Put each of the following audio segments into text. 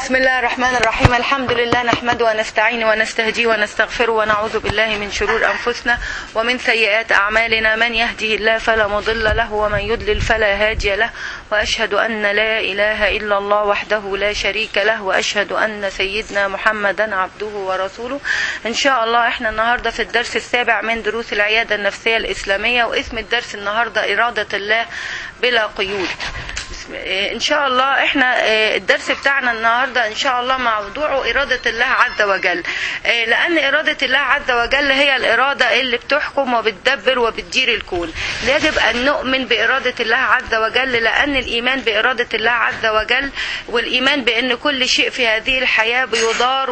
بسم الله الرحمن الرحيم الحمد لله نحمده ونستعين ونستهديه ونستغفره ونعوذ بالله من شرور أنفسنا ومن سيئات أعمالنا من يهده الله فلا مضل له ومن يضلل فلا هادي له وأشهد أن لا إله إلا الله وحده لا شريك له وأشهد أن سيدنا محمدا عبده ورسوله إن شاء الله إحنا النهاردة في الدرس السابع من دروس العيادة النفسية الإسلامية واسم الدرس النهاردة إرادة الله بلا قيود ان شاء الله احنا الدرس بتاعنا النهارده ان شاء الله موضوعه اراده الله عز وجل لان اراده الله عز وجل هي الاراده اللي بتحكم وبتدبر وبتدير الكون يجب ان نؤمن باراده الله عز وجل لان الايمان باراده الله عز وجل والايمان بان كل شيء في هذه الحياه بيدار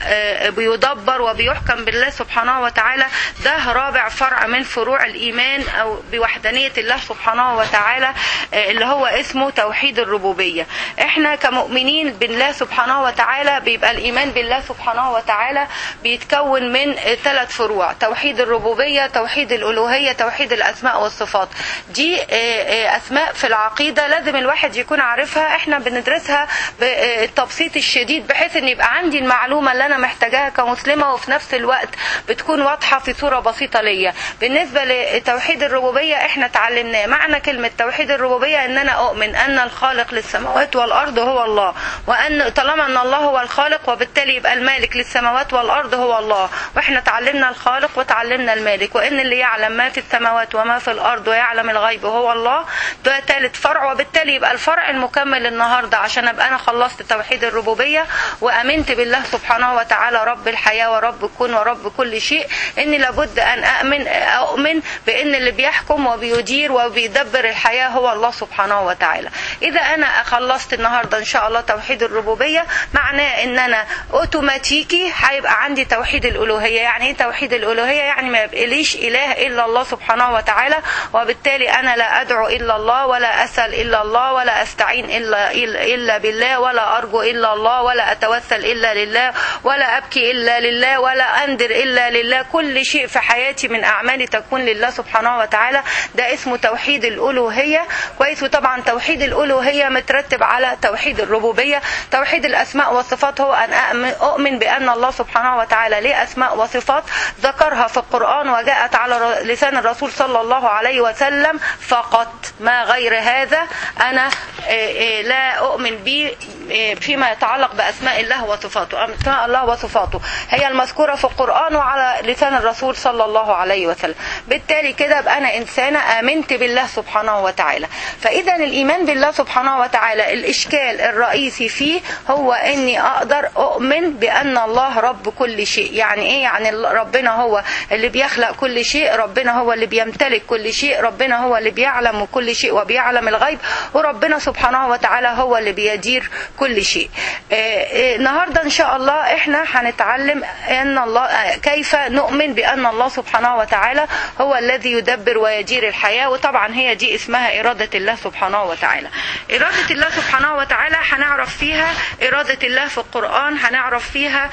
وبيدبر وبيحكم بالله سبحانه وتعالى ده رابع فرع من فروع الايمان او بوحدانيه الله سبحانه وتعالى اللي هو اسمه توحيد الربوبية احنا كمؤمنين بالله سبحانه وتعالى بيبقى الايمان بالله سبحانه وتعالى بيتكون من ثلاث فروع توحيد الربوبية توحيد الالوهية توحيد الاسماء والصفات دي اسماء في العقيدة لازم الواحد يكون عارفها احنا بندرسها بالتبسيط الشديد بحيث ان يبقى عندي المعلومة اللي انا محتاجاها كمسلمة وفي نفس الوقت بتكون واضحة في صورة بسيطة ليا بالنسبة لتوحيد الربوبية احنا اتعلمناه معنى كلمة توحيد الربوبية ان انا اؤمن ان الخالق للسماوات والارض هو الله وان طالما ان الله هو الخالق وبالتالي يبقى المالك للسماوات والارض هو الله واحنا تعلمنا الخالق وتعلمنا المالك وان اللي يعلم ما في السماوات وما في الارض ويعلم الغيب هو الله ده ثالث فرع وبالتالي يبقى الفرع المكمل النهارده عشان ابقى انا خلصت توحيد الربوبيه وامنت بالله سبحانه وتعالى رب الحياه ورب الكون ورب كل شيء اني لابد ان اؤمن اؤمن بان اللي بيحكم وبيدير وبيدبر الحياه هو الله سبحانه وتعالى اذا انا خلصت النهارده ان شاء الله توحيد الربوبيه معناه ان انا اوتوماتيكي هيبقى عندي توحيد الالوهيه يعني ايه توحيد الالوهيه يعني ما يبقاليش اله الا الله سبحانه وتعالى وبالتالي انا لا ادعو الا الله ولا اسال الا الله ولا استعين الا الا بالله ولا ارجو الا الله ولا اتوسل الا لله ولا ابكي الا لله ولا انذر الا لله كل شيء في حياتي من اعمالي تكون لله سبحانه وتعالى ده اسمه توحيد الالوهيه كويس وطبعا توحيد الألوهية مترتب على توحيد الربوبية توحيد الأسماء والصفات هو أن أؤمن بأن الله سبحانه وتعالى له أسماء وصفات ذكرها في القرآن وجاءت على لسان الرسول صلى الله عليه وسلم فقط ما غير هذا أنا لا أؤمن به فيما يتعلق بأسماء الله وصفاته أسماء الله وصفاته هي المذكورة في القرآن وعلى لسان الرسول صلى الله عليه وسلم بالتالي كده أبقى أنا إنسانة آمنت بالله سبحانه وتعالى فإذا الإيمان بالله سبحانه وتعالى الإشكال الرئيسي فيه هو أني أقدر أؤمن بأن الله رب كل شيء يعني إيه يعني ربنا هو اللي بيخلق كل شيء ربنا هو اللي بيمتلك كل شيء ربنا هو اللي بيعلم كل شيء وبيعلم الغيب وربنا سبحانه وتعالى هو اللي بيدير كل شيء النهاردة إن شاء الله إحنا هنتعلم أن الله كيف نؤمن بأن الله سبحانه وتعالى هو الذي يدبر ويدير الحياة وطبعا هي دي اسمها إرادة الله سبحانه وتعالى إرادة الله سبحانه وتعالى هنعرف فيها إرادة الله في القرآن هنعرف فيها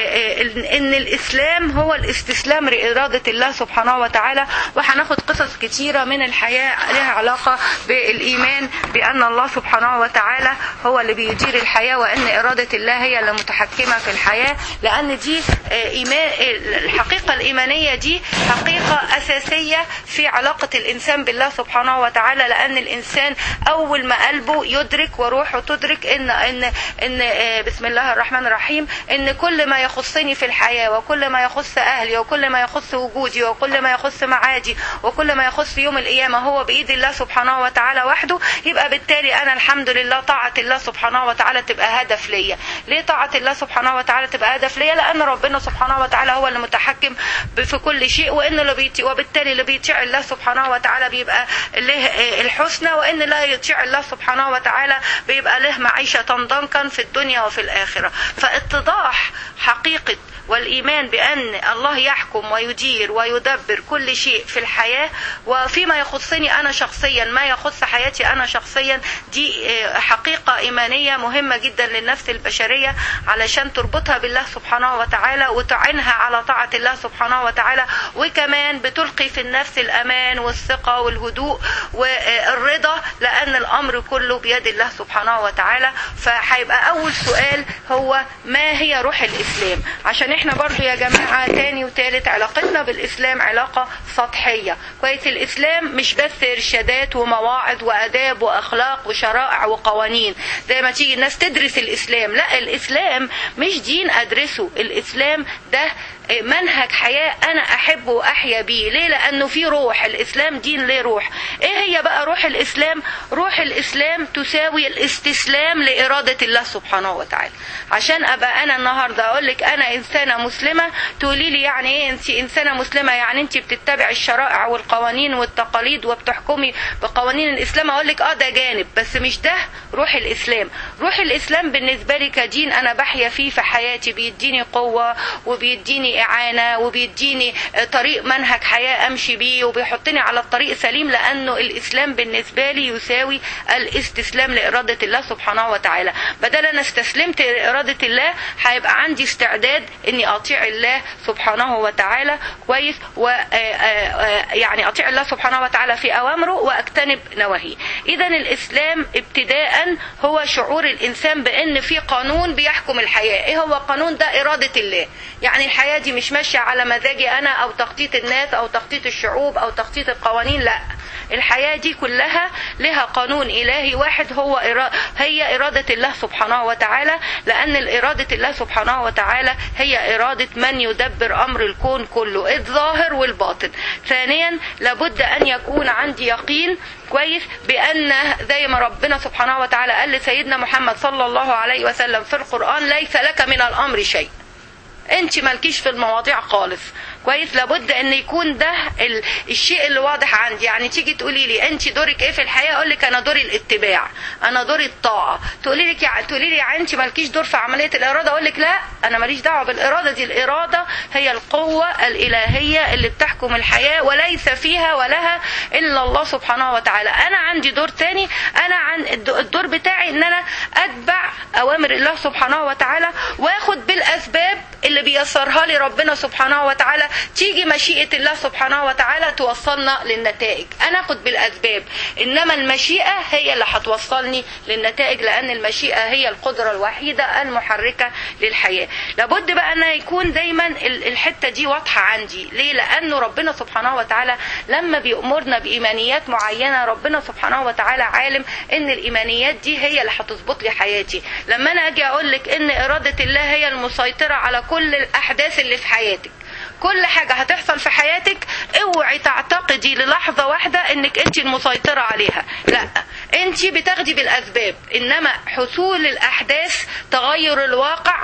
إن الإسلام هو الاستسلام لإرادة الله سبحانه وتعالى وهناخد قصص كتيرة من الحياة لها علاقة بالإيمان بأن الله سبحانه وتعالى هو اللي بيدير الحياة وأن إرادة الله هي اللي متحكمة في الحياة لأن دي إيمان الحقيقة الإيمانية دي حقيقة أساسية في علاقة الإنسان بالله سبحانه وتعالى لأن الإنسان أول ما قلبه يدرك وروحه تدرك إن إن إن بسم الله الرحمن الرحيم إن كل ما يخصني في الحياة وكل ما يخص أهلي وكل ما يخص وجودي وكل ما يخص معادي وكل ما يخص يوم القيامة هو بإيد الله سبحانه وتعالى وحده يبقى بالتالي أنا الحمد لله طاعة الله سبحانه وتعالى تبقى هدف ليا ليه طاعة الله سبحانه وتعالى تبقى هدف ليا لأن ربنا سبحانه وتعالى هو اللي متحكم في كل شيء وإن اللي بيطيع وبالتالي اللي بيطيع الله سبحانه وتعالى بيبقى له الحسنى وإن لا يطيع الله سبحانه وتعالى بيبقى له معيشة ضنكا في الدنيا وفي الآخرة فاتضاح حقيقة والايمان بان الله يحكم ويدير ويدبر كل شيء في الحياه وفيما يخصني انا شخصيا ما يخص حياتي انا شخصيا دي حقيقه ايمانيه مهمه جدا للنفس البشريه علشان تربطها بالله سبحانه وتعالى وتعينها على طاعه الله سبحانه وتعالى وكمان بتلقي في النفس الامان والثقه والهدوء والرضا لان الامر كله بيد الله سبحانه وتعالى فهيبقى اول سؤال هو ما هي روح الاسلام عشان احنا برضو يا جماعه تاني وتالت علاقتنا بالاسلام علاقه سطحيه كويس الاسلام مش بس ارشادات ومواعظ واداب واخلاق وشرائع وقوانين زي ما تيجي الناس تدرس الاسلام لا الاسلام مش دين ادرسه الاسلام ده منهج حياة أنا أحبه وأحيا بيه ليه لأنه في روح الإسلام دين ليه روح إيه هي بقى روح الإسلام روح الإسلام تساوي الاستسلام لإرادة الله سبحانه وتعالى عشان أبقى أنا النهاردة أقول لك أنا إنسانة مسلمة تقولي لي يعني إيه أنت إنسانة مسلمة يعني أنت بتتبع الشرائع والقوانين والتقاليد وبتحكمي بقوانين الإسلام أقول لك أه ده جانب بس مش ده روح الإسلام روح الإسلام بالنسبة لي كدين أنا بحيا فيه في حياتي بيديني قوة وبيديني إعانة وبيديني طريق منهج حياة أمشي بيه وبيحطني على الطريق سليم لأنه الإسلام بالنسبة لي يساوي الاستسلام لإرادة الله سبحانه وتعالى بدل أنا استسلمت لإرادة الله هيبقى عندي استعداد إني أطيع الله سبحانه وتعالى كويس و يعني أطيع الله سبحانه وتعالى في أوامره وأجتنب نواهيه إذا الإسلام ابتداء هو شعور الإنسان بأن في قانون بيحكم الحياة إيه هو قانون ده إرادة الله يعني الحياة دي مش ماشية على مزاجي أنا أو تخطيط الناس أو تخطيط الشعوب أو تخطيط القوانين لا الحياة دي كلها لها قانون إلهي واحد هو إرا... هي إرادة الله سبحانه وتعالى لأن إرادة الله سبحانه وتعالى هي إرادة من يدبر أمر الكون كله الظاهر والباطن ثانيا لابد أن يكون عندي يقين كويس بأن زي ما ربنا سبحانه وتعالى قال لسيدنا محمد صلى الله عليه وسلم في القرآن ليس لك من الأمر شيء انت مالكيش في المواضيع خالص كويس لابد ان يكون ده ال... الشيء اللي واضح عندي يعني تيجي تقولي لي انت دورك ايه في الحياه اقول لك انا دوري الاتباع انا دوري الطاعه تقولي لك يعني تقولي لي يعني انت مالكيش دور في عمليه الاراده اقول لك لا انا ماليش دعوه بالاراده دي الاراده هي القوه الالهيه اللي بتحكم الحياه وليس فيها ولها الا الله سبحانه وتعالى انا عندي دور تاني انا عن الدور بتاعي ان انا اتبع اوامر الله سبحانه وتعالى واخد بالاسباب اللي بيسرها لي ربنا سبحانه وتعالى تيجي مشيئة الله سبحانه وتعالى توصلنا للنتائج أنا أخد بالأسباب إنما المشيئة هي اللي هتوصلني للنتائج لأن المشيئة هي القدرة الوحيدة المحركة للحياة لابد بقى أن يكون دايما الحتة دي واضحة عندي ليه لأنه ربنا سبحانه وتعالى لما بيأمرنا بإيمانيات معينة ربنا سبحانه وتعالى عالم إن الإيمانيات دي هي اللي هتظبط لي حياتي لما أنا أجي أقول لك إن إرادة الله هي المسيطرة على كل الأحداث اللي في حياتك كل حاجة هتحصل في حياتك اوعي تعتقدي للحظة واحدة انك انت المسيطرة عليها لا انت بتاخدي بالاسباب انما حصول الاحداث تغير الواقع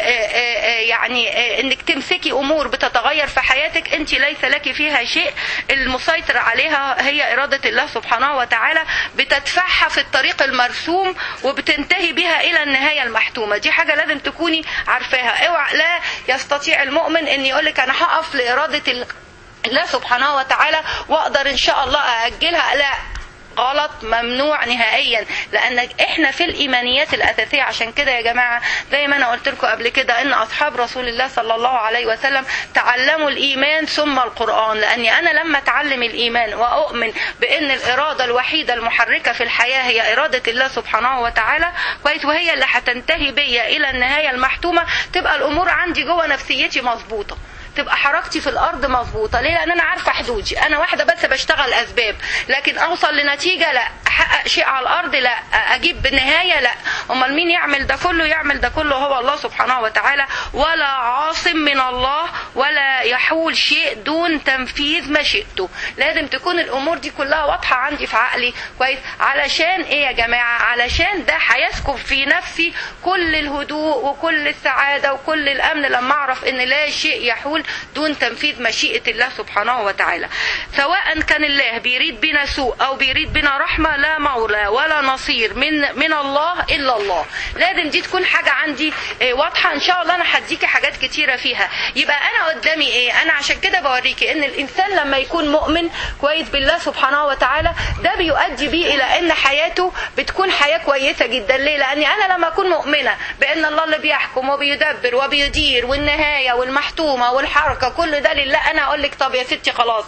يعني انك تمسكي امور بتتغير في حياتك انت ليس لك فيها شيء المسيطر عليها هي ارادة الله سبحانه وتعالى بتدفعها في الطريق المرسوم وبتنتهي بها الى النهاية المحتومة دي حاجة لازم تكوني عارفاها اوعى لا يستطيع المؤمن ان يقولك انا هقف لإرادة الله سبحانه وتعالى وأقدر إن شاء الله أأجلها لا غلط ممنوع نهائيا لان احنا في الايمانيات الاساسيه عشان كده يا جماعه زي ما انا قلت لكم قبل كده ان اصحاب رسول الله صلى الله عليه وسلم تعلموا الايمان ثم القران لاني انا لما اتعلم الايمان واؤمن بان الاراده الوحيده المحركه في الحياه هي اراده الله سبحانه وتعالى كويس وهي اللي هتنتهي بيا الى النهايه المحتومه تبقى الامور عندي جوه نفسيتي مظبوطه تبقى حركتي في الارض مظبوطه ليه لان انا عارفه حدودي انا واحده بس بشتغل اسباب لكن اوصل لنتيجه لا احقق شيء على الارض لا اجيب نهايه لا امال مين يعمل ده كله يعمل ده كله هو الله سبحانه وتعالى ولا عاصم من الله ولا يحول شيء دون تنفيذ مشيئته لازم تكون الامور دي كلها واضحه عندي في عقلي كويس علشان ايه يا جماعه علشان ده هيسكب في نفسي كل الهدوء وكل السعاده وكل الامن لما اعرف ان لا شيء يحول دون تنفيذ مشيئة الله سبحانه وتعالى سواء كان الله بيريد بنا سوء أو بيريد بنا رحمة لا مولى ولا نصير من من الله إلا الله لازم دي تكون حاجه عندي آه، واضحه ان شاء الله انا هديكي حاجات كتيره فيها يبقى انا قدامي ايه انا عشان كده بوريكي ان الانسان لما يكون مؤمن كويس بالله سبحانه وتعالى ده بيؤدي بيه الى ان حياته بتكون حياه كويسه جدا ليه لاني انا لما اكون مؤمنه بان الله اللي بيحكم وبيدبر وبيدير والنهايه والمحتومه والحركه كل ده لله انا اقول لك طب يا ستي خلاص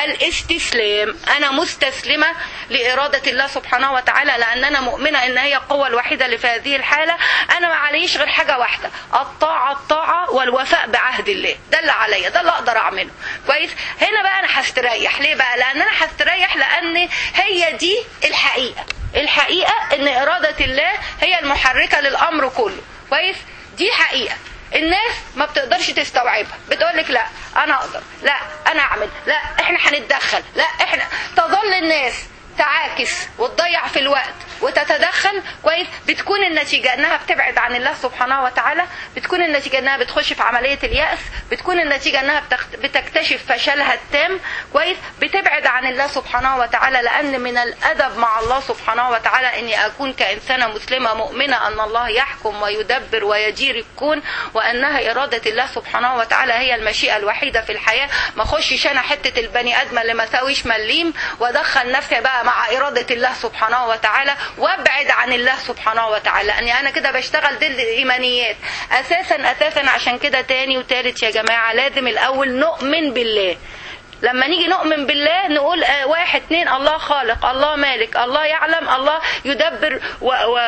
الاستسلام انا مستسلمه لاراده الله سبحانه وتعالى لان انا مؤمنه ان هي القوه الوحيده اللي في هذه الحاله انا ما عليش غير حاجه واحده الطاعه الطاعه والوفاء بعهد الله ده اللي عليا ده اللي اقدر اعمله كويس هنا بقى انا هستريح ليه بقى لان انا هستريح لان هي دي الحقيقه الحقيقه ان اراده الله هي المحركه للامر كله كويس دي حقيقه الناس ما بتقدرش تستوعبها بتقول لك لا انا اقدر لا انا اعمل لا احنا هنتدخل لا احنا تظل الناس تعاكس وتضيع في الوقت وتتدخل كويس بتكون النتيجة انها بتبعد عن الله سبحانه وتعالى بتكون النتيجة انها بتخش في عملية اليأس بتكون النتيجة انها بتخت- بتكتشف فشلها التام كويس بتبعد عن الله سبحانه وتعالى لان من الادب مع الله سبحانه وتعالى اني اكون كانسانة مسلمة مؤمنة ان الله يحكم ويدبر ويدير الكون وانها ارادة الله سبحانه وتعالى هي المشيئة الوحيدة في الحياة ما اخشش انا حتة البني ادم اللي ما ساويش مليم وادخل نفسي بقى مع ارادة الله سبحانه وتعالى وابعد عن الله سبحانه وتعالى لاني انا كده بشتغل ضد الايمانيات اساسا اساسا عشان كده تاني وتالت يا جماعة لازم الاول نؤمن بالله لما نيجي نؤمن بالله نقول آه، واحد اتنين الله خالق الله مالك الله يعلم الله يدبر و و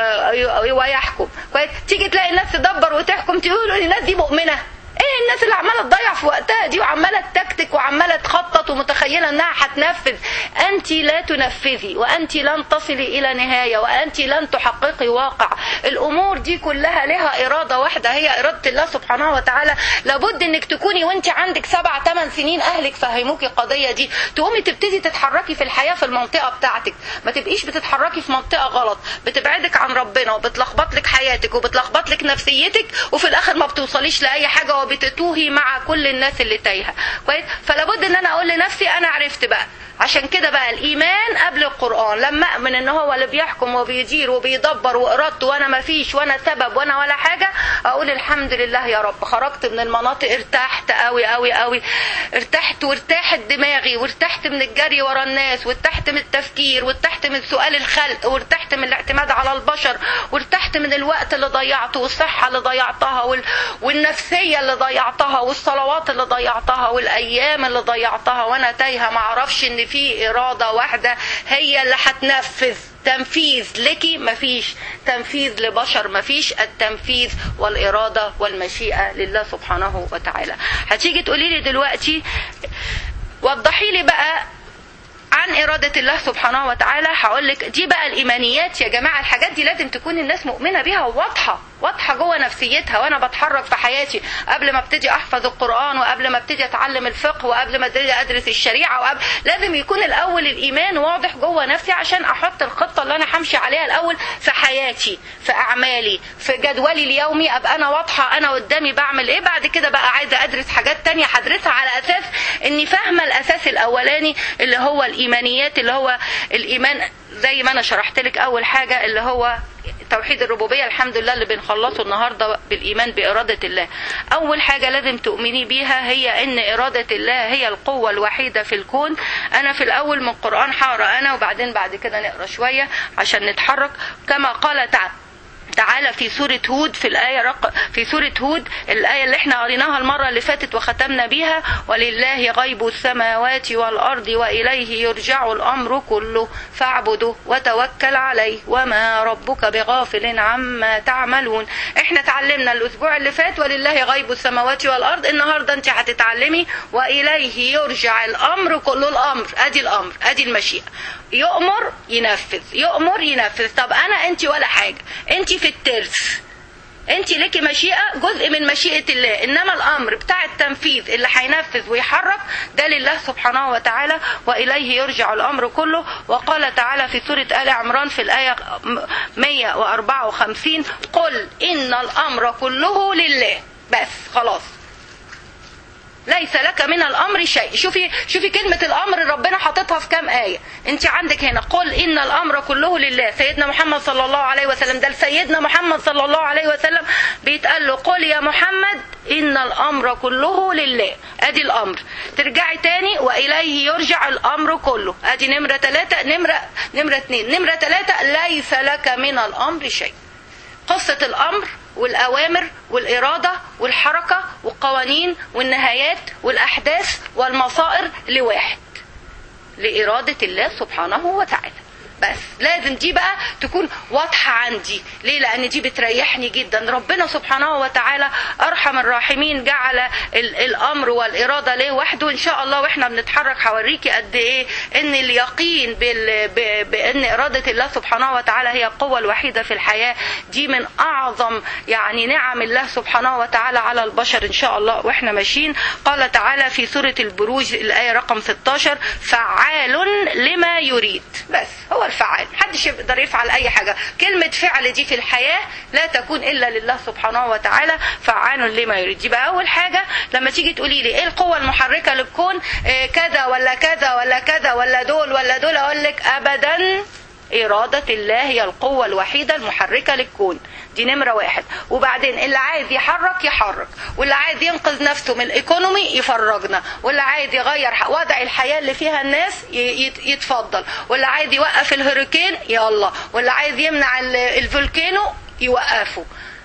ويحكم كويس تيجي تلاقي الناس تدبر وتحكم تقولوا الناس دي مؤمنه ايه الناس اللي عماله تضيع في وقتها دي وعماله تكتك وعماله تخطط ومتخيله انها هتنفذ انت لا تنفذي وانت لن تصلي الى نهايه وانت لن تحققي واقع الامور دي كلها لها اراده واحده هي اراده الله سبحانه وتعالى لابد انك تكوني وانت عندك سبع ثمان سنين اهلك فهموكي القضيه دي تقومي تبتدي تتحركي في الحياه في المنطقه بتاعتك ما تبقيش بتتحركي في منطقه غلط بتبعدك عن ربنا وبتلخبط لك حياتك وبتلخبط لك نفسيتك وفي الاخر ما بتوصليش لاي حاجه وبتتوهي مع كل الناس اللي تايهه كويس فلابد ان انا اقول لنفسي انا عرفت بقى عشان كده بقى الايمان قبل القران لما اؤمن ان هو اللي بيحكم وبيدير وبيدبر وارادته وانا ما فيش وانا سبب وانا ولا حاجه اقول الحمد لله يا رب خرجت من المناطق ارتحت قوي قوي قوي ارتحت وارتاحت دماغي وارتحت من الجري ورا الناس وارتحت من التفكير وارتحت من سؤال الخلق وارتحت من الاعتماد على البشر وارتحت من الوقت اللي ضيعته والصحه اللي ضيعتها وال... والنفسيه اللي ضيعتها والصلوات اللي ضيعتها والايام اللي ضيعتها وانا تايهه ما اعرفش ان في اراده واحده هي اللي هتنفذ تنفيذ لك مفيش تنفيذ لبشر مفيش التنفيذ والإرادة والمشيئة لله سبحانه وتعالى هتيجي تقولي لي دلوقتي وضحي لي بقى عن إرادة الله سبحانه وتعالى هقول لك دي بقى الإيمانيات يا جماعة الحاجات دي لازم تكون الناس مؤمنة بيها وواضحة واضحة جوه نفسيتها وأنا بتحرك في حياتي قبل ما ابتدي أحفظ القرآن وقبل ما ابتدي أتعلم الفقه وقبل ما ابتدي أدرس الشريعة وقبل لازم يكون الأول الإيمان واضح جوه نفسي عشان أحط الخطة اللي أنا همشي عليها الأول في حياتي في أعمالي في جدولي اليومي أبقى أنا واضحة أنا قدامي بعمل إيه بعد كده بقى عايزة أدرس حاجات تانية هدرسها على أساس إني فاهمة الأساس الأولاني اللي هو الإيمانيات اللي هو الإيمان زي ما أنا شرحت لك أول حاجة اللي هو توحيد الربوبيه الحمد لله اللي بنخلصه النهارده بالايمان باراده الله اول حاجه لازم تؤمني بيها هي ان اراده الله هي القوه الوحيده في الكون انا في الاول من القران هقرا انا وبعدين بعد كده نقرا شويه عشان نتحرك كما قال تعالى تعالى في سورة هود في الآية رق... في سورة هود الآية اللي احنا قريناها المرة اللي فاتت وختمنا بيها ولله غيب السماوات والأرض وإليه يرجع الأمر كله فاعبده وتوكل عليه وما ربك بغافل عما تعملون احنا اتعلمنا الأسبوع اللي فات ولله غيب السماوات والأرض النهاردة انت هتتعلمي وإليه يرجع الأمر كله الأمر أدي الأمر أدي المشيئة يؤمر ينفذ يؤمر ينفذ طب أنا أنت ولا حاجة أنت في الترس انت لك مشيئه جزء من مشيئه الله انما الامر بتاع التنفيذ اللي هينفذ ويحرك ده لله سبحانه وتعالى واليه يرجع الامر كله وقال تعالى في سوره ال عمران في الايه 154 قل ان الامر كله لله بس خلاص ليس لك من الامر شيء شوفي شوفي كلمه الامر ربنا حاططها في كام ايه انت عندك هنا قل ان الامر كله لله سيدنا محمد صلى الله عليه وسلم ده سيدنا محمد صلى الله عليه وسلم بيتقال له قل يا محمد ان الامر كله لله ادي الامر ترجعي تاني واليه يرجع الامر كله ادي نمره ثلاثة نمره نمره اثنين نمره ثلاثة ليس لك من الامر شيء قصة الأمر والأوامر والإرادة والحركة والقوانين والنهايات والأحداث والمصائر لواحد لإرادة الله سبحانه وتعالى بس لازم دي بقى تكون واضحة عندي ليه لأن دي بتريحني جدا ربنا سبحانه وتعالى أرحم الراحمين جعل ال- الأمر والإرادة ليه وحده إن شاء الله وإحنا بنتحرك هوريكي قد إيه إن اليقين بال... ب... بأن إرادة الله سبحانه وتعالى هي القوة الوحيدة في الحياة دي من أعظم يعني نعم الله سبحانه وتعالى على البشر إن شاء الله وإحنا ماشيين قال تعالى في سورة البروج الآية رقم 16 فعال لما يريد بس هو الفعال محدش يقدر يفعل أي حاجة كلمة فعل دي في الحياة لا تكون إلا لله سبحانه وتعالى فعال لما يريد يبقى أول حاجة لما تيجي تقولي لي إيه القوة المحركة للكون إيه كذا ولا كذا ولا كذا ولا دول ولا دول أقول لك أبدا إرادة الله هي القوة الوحيدة المحركة للكون دي نمرة واحد وبعدين اللي عايز يحرك يحرك واللي عايز ينقذ نفسه من الايكونومي يفرجنا واللي عايز يغير ح- وضع الحياة اللي فيها الناس ي- يت- يتفضل واللي عايز يوقف الهurricane يلا واللي عايز يمنع ال- الفولكانو يوقفه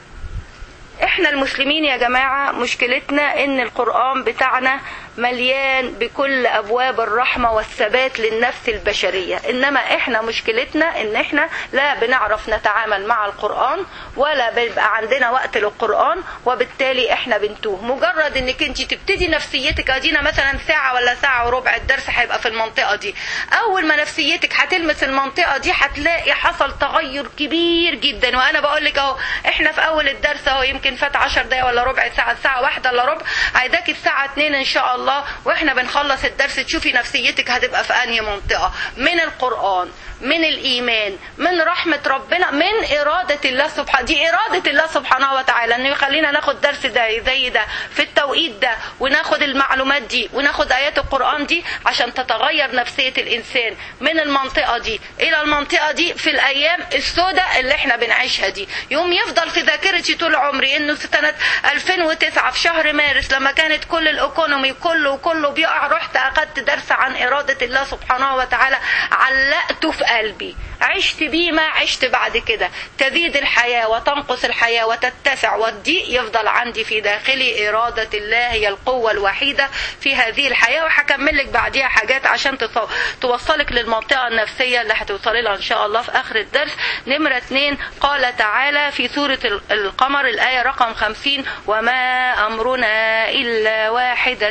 احنا المسلمين يا جماعة مشكلتنا ان القرآن بتاعنا مليان بكل ابواب الرحمة والثبات للنفس البشرية انما احنا مشكلتنا ان احنا لا بنعرف نتعامل مع القرآن ولا بيبقى عندنا وقت للقرآن وبالتالي احنا بنتوه مجرد انك انت تبتدي نفسيتك ادينا مثلا ساعة ولا ساعة وربع الدرس هيبقى في المنطقة دي اول ما نفسيتك هتلمس المنطقة دي هتلاقي حصل تغير كبير جدا وانا بقول لك اهو احنا في اول الدرس اهو يمكن فات 10 دقايق ولا ربع ساعة الساعة واحدة الا ربع عايزاكي الساعة 2 ان شاء الله واحنا بنخلص الدرس تشوفي نفسيتك هتبقى في انهي منطقة من القرآن من الايمان من رحمة ربنا من ارادة الله سبحانه دي ارادة الله سبحانه وتعالى انه يخلينا ناخد درس ده زي ده في التوقيت ده وناخد المعلومات دي وناخد ايات القرآن دي عشان تتغير نفسية الانسان من المنطقة دي الى المنطقة دي في الايام السوداء اللي احنا بنعيشها دي يوم يفضل في ذاكرتي طول عمري انه سنة 2009 في شهر مارس لما كانت كل الايكونومي كله كله بيقع رحت اخدت درس عن ارادة الله سبحانه وتعالى علقته في قلبي عشت بيه ما عشت بعد كده تزيد الحياة وتنقص الحياة وتتسع والضيق يفضل عندي في داخلي إرادة الله هي القوة الوحيدة في هذه الحياة وهكمل لك بعديها حاجات عشان تصو- توصلك للمنطقة النفسية اللي هتوصلي لها إن شاء الله في آخر الدرس نمرة اتنين قال تعالى في سورة ال- القمر الآية رقم خمسين وما أمرنا إلا واحدة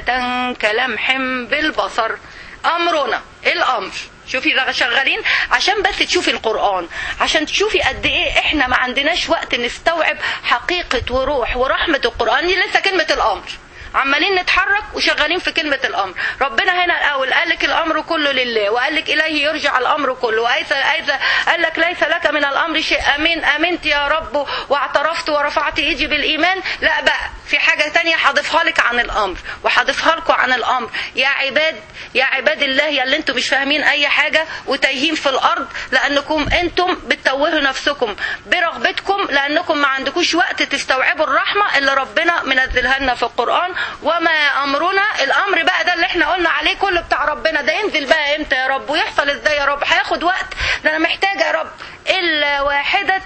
كلمح بالبصر أمرنا إيه الأمر شوفي رغ- شغالين عشان بس تشوفي القرآن عشان تشوفي قد ايه احنا ما عندناش وقت نستوعب حقيقة وروح ورحمة القرآن دي لسه كلمة الأمر عمالين نتحرك وشغالين في كلمة الأمر ربنا هنا الأول قال لك الأمر كله لله وقال لك إليه يرجع الأمر كله وأيضا أيضا قال لك ليس لك من الأمر شيء أمين أمنت يا رب واعترفت ورفعت إيدي بالإيمان لا بقى في حاجة تانية هضيفها لك عن الأمر وهضيفها لكم عن الأمر يا عباد يا عباد الله يا اللي انتم مش فاهمين أي حاجة وتايهين في الأرض لأنكم انتم بتتوهوا نفسكم برغبتكم لأنكم ما عندكوش وقت تستوعبوا الرحمة اللي ربنا منزلها لنا في القرآن وما أمرنا الأمر بقى ده اللي احنا قلنا عليه كله بتاع ربنا ده ينزل بقى امتى يا رب ويحصل ازاي يا رب هياخد وقت ده أنا محتاجة يا رب إلا واحدة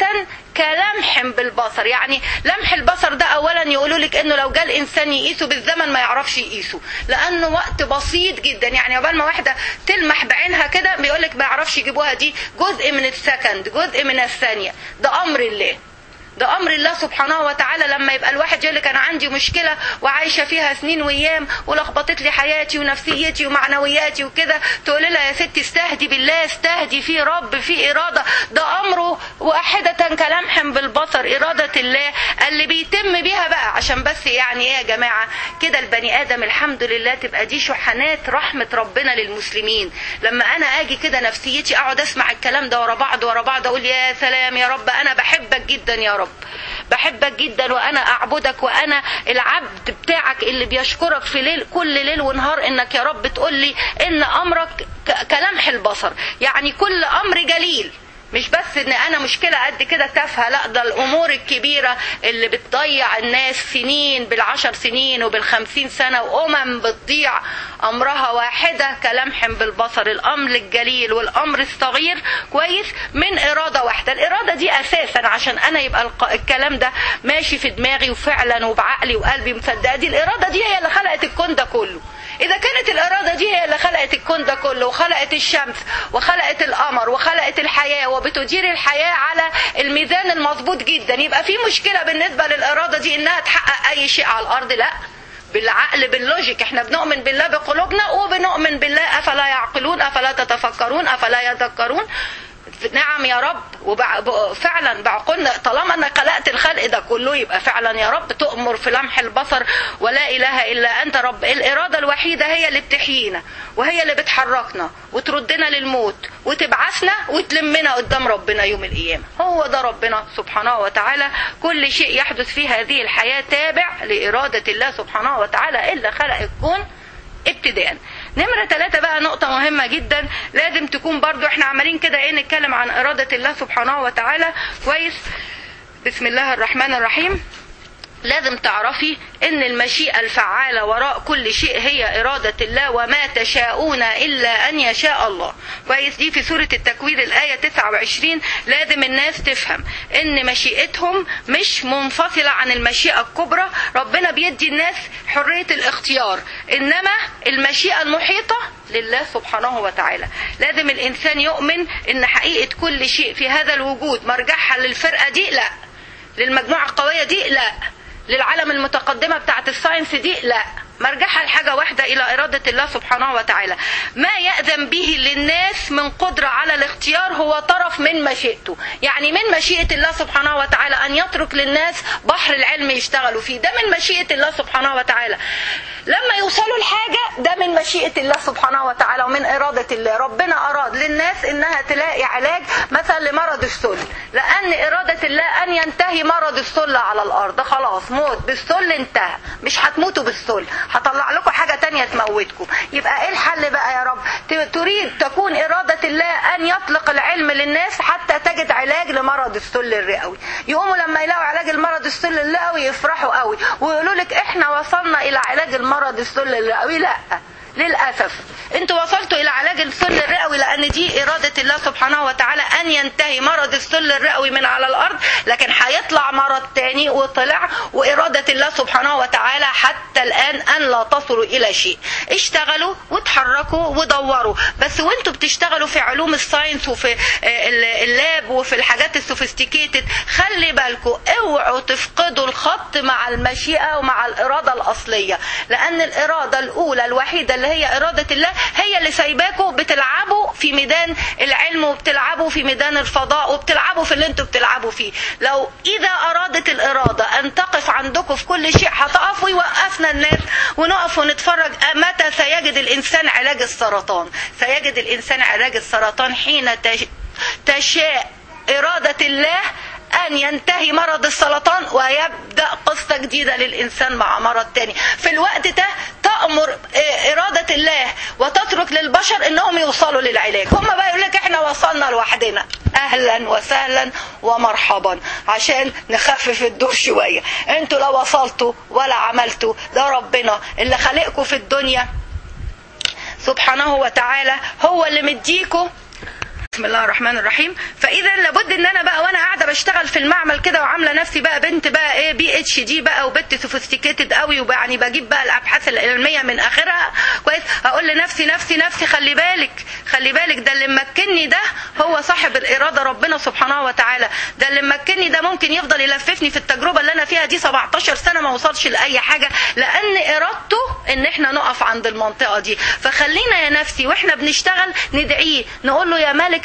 كلمح بالبصر يعني لمح البصر ده اولا يقولوا لك انه لو جاء الانسان يقيسه بالزمن ما يعرفش يقيسه لانه وقت بسيط جدا يعني عقبال ما واحده تلمح بعينها كده بيقول لك ما يعرفش يجيبوها دي جزء من السكند جزء من الثانيه ده امر الله ده امر الله سبحانه وتعالى لما يبقى الواحد يقول لك انا عندي مشكله وعايشه فيها سنين وايام ولخبطت لي حياتي ونفسيتي ومعنوياتي وكده تقول لها يا ستي استهدي بالله استهدي في رب في اراده ده امره واحده كلمح بالبصر اراده الله اللي بيتم بيها بقى عشان بس يعني ايه يا جماعه كده البني ادم الحمد لله تبقى دي شحنات رحمه ربنا للمسلمين لما انا اجي كده نفسيتي اقعد اسمع الكلام ده ورا بعض ورا بعض اقول يا سلام يا رب انا بحبك جدا يا رب بحبك جدا وانا اعبدك وانا العبد بتاعك اللي بيشكرك في ليل كل ليل ونهار انك يا رب تقول لي ان امرك ك- كلمح البصر يعني كل امر جليل مش بس ان انا مشكلة قد كده تافهة لا ده الامور الكبيرة اللي بتضيع الناس سنين بالعشر سنين وبالخمسين سنة وامم بتضيع امرها واحدة كلمح بالبصر الامر الجليل والامر الصغير كويس من ارادة واحدة الارادة دي اساسا عشان انا يبقى الق- الكلام ده ماشي في دماغي وفعلا وبعقلي وقلبي مصدقة دي الارادة دي هي اللي خلقت الكون ده كله إذا كانت الإرادة دي هي اللي خلقت الكون ده كله وخلقت الشمس وخلقت القمر وخلقت الحياة وبتدير الحياة على الميزان المظبوط جدا يبقى في مشكلة بالنسبة للإرادة دي إنها تحقق أي شيء على الأرض لا بالعقل باللوجيك احنا بنؤمن بالله بقلوبنا وبنؤمن بالله افلا يعقلون افلا تتفكرون افلا يذكرون نعم يا رب وفعلا بعقولنا طالما انك خلقت الخلق ده كله يبقى فعلا يا رب تؤمر في لمح البصر ولا اله الا انت رب الاراده الوحيده هي اللي بتحيينا وهي اللي بتحركنا وتردنا للموت وتبعثنا وتلمنا قدام ربنا يوم القيامه هو ده ربنا سبحانه وتعالى كل شيء يحدث في هذه الحياه تابع لاراده الله سبحانه وتعالى الا خلق الكون ابتداء نمرة ثلاثة بقى نقطة مهمة جدا لازم تكون برضو احنا عمالين كده ايه نتكلم عن إرادة الله سبحانه وتعالى كويس بسم الله الرحمن الرحيم لازم تعرفي ان المشيئة الفعالة وراء كل شيء هي إرادة الله وما تشاءون إلا أن يشاء الله كويس دي في سورة التكوير الآية 29 لازم الناس تفهم ان مشيئتهم مش منفصلة عن المشيئة الكبرى ربنا بيدي الناس حرية الاختيار إنما المشيئة المحيطة لله سبحانه وتعالى لازم الإنسان يؤمن ان حقيقة كل شيء في هذا الوجود مرجعها للفرقة دي لا للمجموعة القوية دي لا للعالم المتقدمة بتاعت الساينس دي لا مرجعها لحاجة واحدة إلى إرادة الله سبحانه وتعالى ما يأذن به للناس من قدرة على الاختيار هو طرف من مشيئته يعني من مشيئة الله سبحانه وتعالى أن يترك للناس بحر العلم يشتغلوا فيه ده من مشيئة الله سبحانه وتعالى لما يوصلوا لحاجة ده من مشيئة الله سبحانه وتعالى ومن إرادة الله ربنا أراد للناس إنها تلاقي علاج مثلا لمرض السل لأن إرادة الله أن ينتهي مرض السل على الأرض خلاص موت بالسل انتهى مش هتموتوا بالسل هطلع لكم حاجة تانية تموتكم يبقى ايه الحل بقى يا رب ت- تريد تكون إرادة الله أن يطلق العلم للناس حتى تجد علاج لمرض السل الرئوي يقوموا لما يلاقوا علاج المرض السل الرئوي يفرحوا قوي ويقولوا لك احنا وصلنا إلى علاج المرض السل الرئوي لا للأسف انتوا وصلتوا الى علاج السل الرئوي لان دي اراده الله سبحانه وتعالى ان ينتهي مرض السل الرئوي من على الارض لكن هيطلع مرض تاني وطلع واراده الله سبحانه وتعالى حتى الان ان لا تصلوا الى شيء اشتغلوا وتحركوا ودوروا بس وانتوا بتشتغلوا في علوم الساينس وفي آه، ال- اللاب وفي الحاجات السوفيستيكيتد خلي بالكم اوعوا تفقدوا الخط مع المشيئه ومع الاراده الاصليه لان الاراده الاولى الوحيده اللي هي اراده الله هي اللي سايباكوا بتلعبوا في ميدان العلم وبتلعبوا في ميدان الفضاء وبتلعبوا في اللي انتوا بتلعبوا فيه لو اذا ارادت الاراده ان تقف عندكم في كل شيء هتقف ويوقفنا الناس ونقف ونتفرج متى سيجد الانسان علاج السرطان سيجد الانسان علاج السرطان حين تش- تشاء اراده الله أن ينتهي مرض السرطان ويبدأ قصة جديدة للإنسان مع مرض تاني في الوقت ده تأمر آه، إرادة الله وتترك للبشر إنهم يوصلوا للعلاج هم بقى يقول لك إحنا وصلنا لوحدنا أهلا وسهلا ومرحبا عشان نخفف الدور شوية انتوا لو وصلتوا ولا عملتوا ده ربنا اللي خلقكم في الدنيا سبحانه وتعالى هو اللي مديكوا بسم الله الرحمن الرحيم فاذا لابد ان انا بقى وانا قاعده بشتغل في المعمل كده وعامله نفسي بقى بنت بقى ايه بي اتش دي بقى وبنت سوفيستيكيتد قوي ويعني بجيب بقى الابحاث العلميه من اخرها كويس هقول لنفسي نفسي نفسي خلي بالك خلي بالك ده اللي مكنني ده هو صاحب الاراده ربنا سبحانه وتعالى ده اللي مكنني ده ممكن يفضل يلففني في التجربه اللي انا فيها دي 17 سنه ما وصلش لاي حاجه لان ارادته ان احنا نقف عند المنطقه دي فخلينا يا نفسي واحنا بنشتغل ندعيه نقول له يا مالك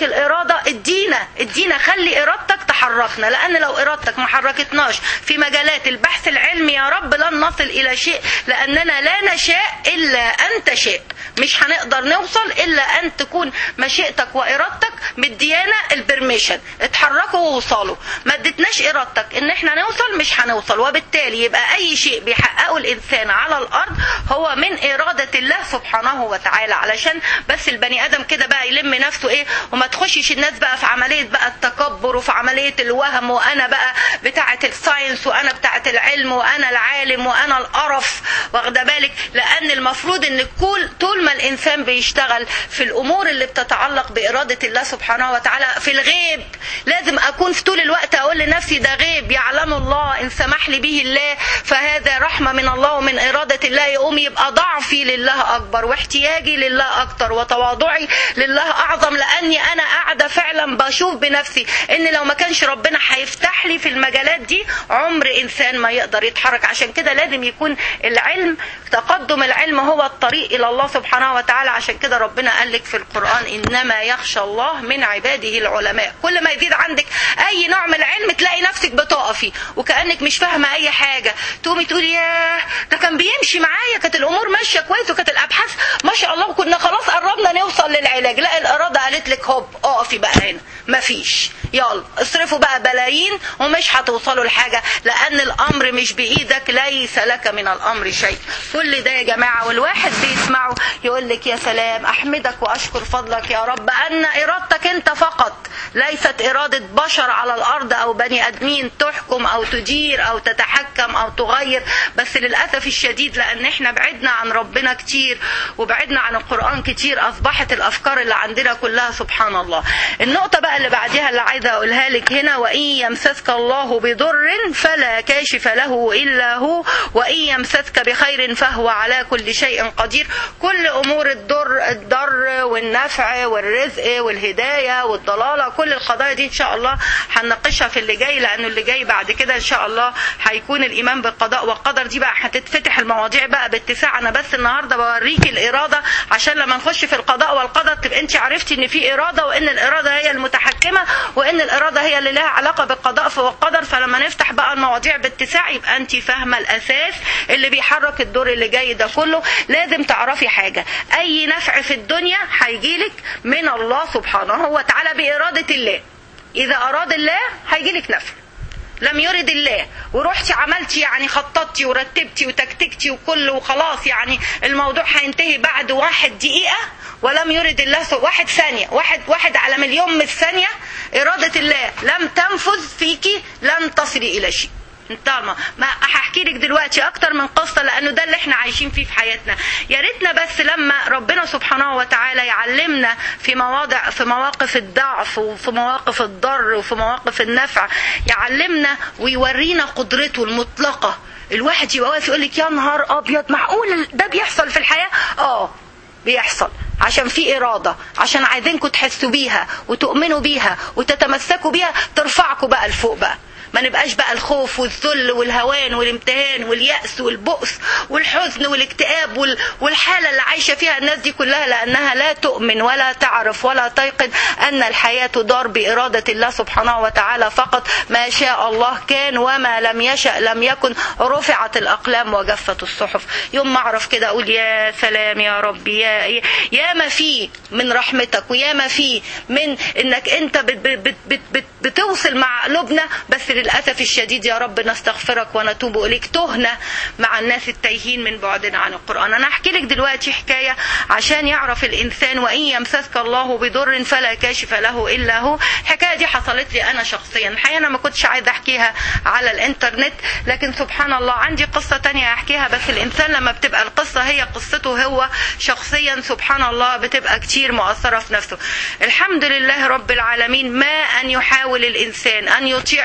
عندك الاراده ادينا ادينا خلي ارادتك تحركنا لان لو ارادتك ما حركتناش في مجالات البحث العلمي يا رب لن نصل الى شيء لاننا لا نشاء الا ان تشاء مش هنقدر نوصل الا ان تكون مشيئتك وارادتك مديانا البرميشن اتحركوا ووصلوا ما ادتناش ارادتك ان احنا نوصل مش هنوصل وبالتالي يبقى اي شيء بيحققه الانسان على الارض هو من اراده الله سبحانه وتعالى علشان بس البني ادم كده بقى يلم نفسه ايه وما تخشش الناس بقى في عمليه بقى التكبر وفي عمليه الوهم وانا بقى بتاعه الساينس وانا بتاعه العلم وانا العالم وانا القرف واخده بالك لان المفروض ان كل طول ما الانسان بيشتغل في الامور اللي بتتعلق باراده الله سبحانه وتعالى في الغيب لازم اكون في طول الوقت اقول لنفسي ده غيب يعلم الله ان سمح لي به الله فهذا رحمه من الله ومن اراده الله يقوم يبقى ضعفي لله اكبر واحتياجي لله اكتر وتواضعي لله اعظم لاني انا قاعده فعلا بشوف بنفسي ان لو ما كانش ربنا هيفتح لي في المجالات دي عمر انسان ما يقدر يتحرك عشان كده لازم يكون العلم تقدم العلم هو الطريق الى الله سبحانه وتعالى عشان كده ربنا قال لك في القران انما يخشى الله من عباده العلماء كل ما يزيد عندك اي نوع من العلم تلاقي نفسك بتقفي وكانك مش فاهمه اي حاجه تقومي تقولي ياه ده كان بيمشي معايا كانت الامور ماشيه كويس وكانت الابحاث ما شاء الله وكنا خلاص قربنا نوصل للعلاج لا الاراده قالت لك هوب اقفي بقى هنا مفيش يلا اصرفوا بقى بلايين ومش هتوصلوا لحاجه لان الامر مش بايدك ليس لك من الامر شيء كل ده يا جماعه والواحد بيسمعه يقول لك يا سلام احمدك واشكر فضلك يا رب ان ارادتك انت فقط ليست اراده بشر على الارض او بني ادمين تحكم او تدير او تتحكم او تغير بس للاسف الشديد لان احنا بعدنا عن ربنا كتير وبعدنا عن القران كتير اصبحت الافكار اللي عندنا كلها سبحان الله النقطه بقى اللي بعدها اللي عايزه اقولها لك هنا وان يمسسك الله بضر فلا كاشف له الا هو وان يمسسك بخير فهو على كل شيء قدير كل امور الضر الضر والنفع والرزق والهدايه والضلاله كل القضايا دي ان شاء الله هنناقشها في اللي جاي لانه اللي جاي بعد كده ان شاء الله هيكون الايمان بالقضاء والقدر دي بقى هتتفتح المواضيع بقى باتساع انا بس النهارده بوريكي الاراده عشان لما نخش في القضاء والقدر تبقى انت عرفتي ان في اراده وان الاراده هي المتحكمه وان الاراده هي اللي لها علاقه بالقضاء والقدر فلما نفتح بقى المواضيع باتساع يبقى انت فاهمه الاساس اللي بيحرك الدور اللي جاي ده كله لازم تعرفي حاجه اي نفع في الدنيا هيجيلك من الله سبحانه وتعالى باراده الله اذا اراد الله هيجيلك نفع لم يرد الله ورحتي عملتي يعني خططتي ورتبتي وتكتكتي وكل وخلاص يعني الموضوع هينتهي بعد واحد دقيقة ولم يرد الله سو واحد ثانية واحد واحد على مليون من الثانية إرادة الله لم تنفذ فيكي لن تصلي إلى شيء انتهى ما هحكي لك دلوقتي اكتر من قصه لانه ده اللي احنا عايشين فيه في حياتنا يا ريتنا بس لما ربنا سبحانه وتعالى يعلمنا في مواضع في مواقف الضعف وفي مواقف الضر وفي مواقف النفع يعلمنا ويورينا قدرته المطلقه الواحد يبقى واقف يقول لك يا نهار ابيض معقول ده بيحصل في الحياه اه بيحصل عشان في إرادة عشان عايزينكم تحسوا بيها وتؤمنوا بيها وتتمسكوا بيها ترفعكم بقى لفوق بقى ما نبقاش بقى الخوف والذل والهوان والامتهان واليأس والبؤس والحزن والاكتئاب وال- والحالة اللي عايشة فيها الناس دي كلها لأنها لا تؤمن ولا تعرف ولا تيقن أن الحياة تدار بإرادة الله سبحانه وتعالى فقط ما شاء الله كان وما لم يشأ لم يكن رفعت الأقلام وجفت الصحف يوم ما أعرف كده أقول يا سلام يا ربي يا, يا ما فيه من رحمتك ويا ما فيه من إنك أنت بت بت بت بت بتوصل مع قلوبنا بس للأسف الشديد يا رب نستغفرك ونتوب إليك تهنا مع الناس التايهين من بعدنا عن القرآن أنا أحكي لك دلوقتي حكاية عشان يعرف الإنسان وإن يمسسك الله بضر فلا كاشف له إلا هو الحكاية دي حصلت لي أنا شخصيا الحقيقة أنا ما كنتش عايزة أحكيها على الإنترنت لكن سبحان الله عندي قصة تانية أحكيها بس الإنسان لما بتبقى القصة هي قصته هو شخصيا سبحان الله بتبقى كتير مؤثرة في نفسه الحمد لله رب العالمين ما أن يحاول الإنسان أن يطيع الله سبحانه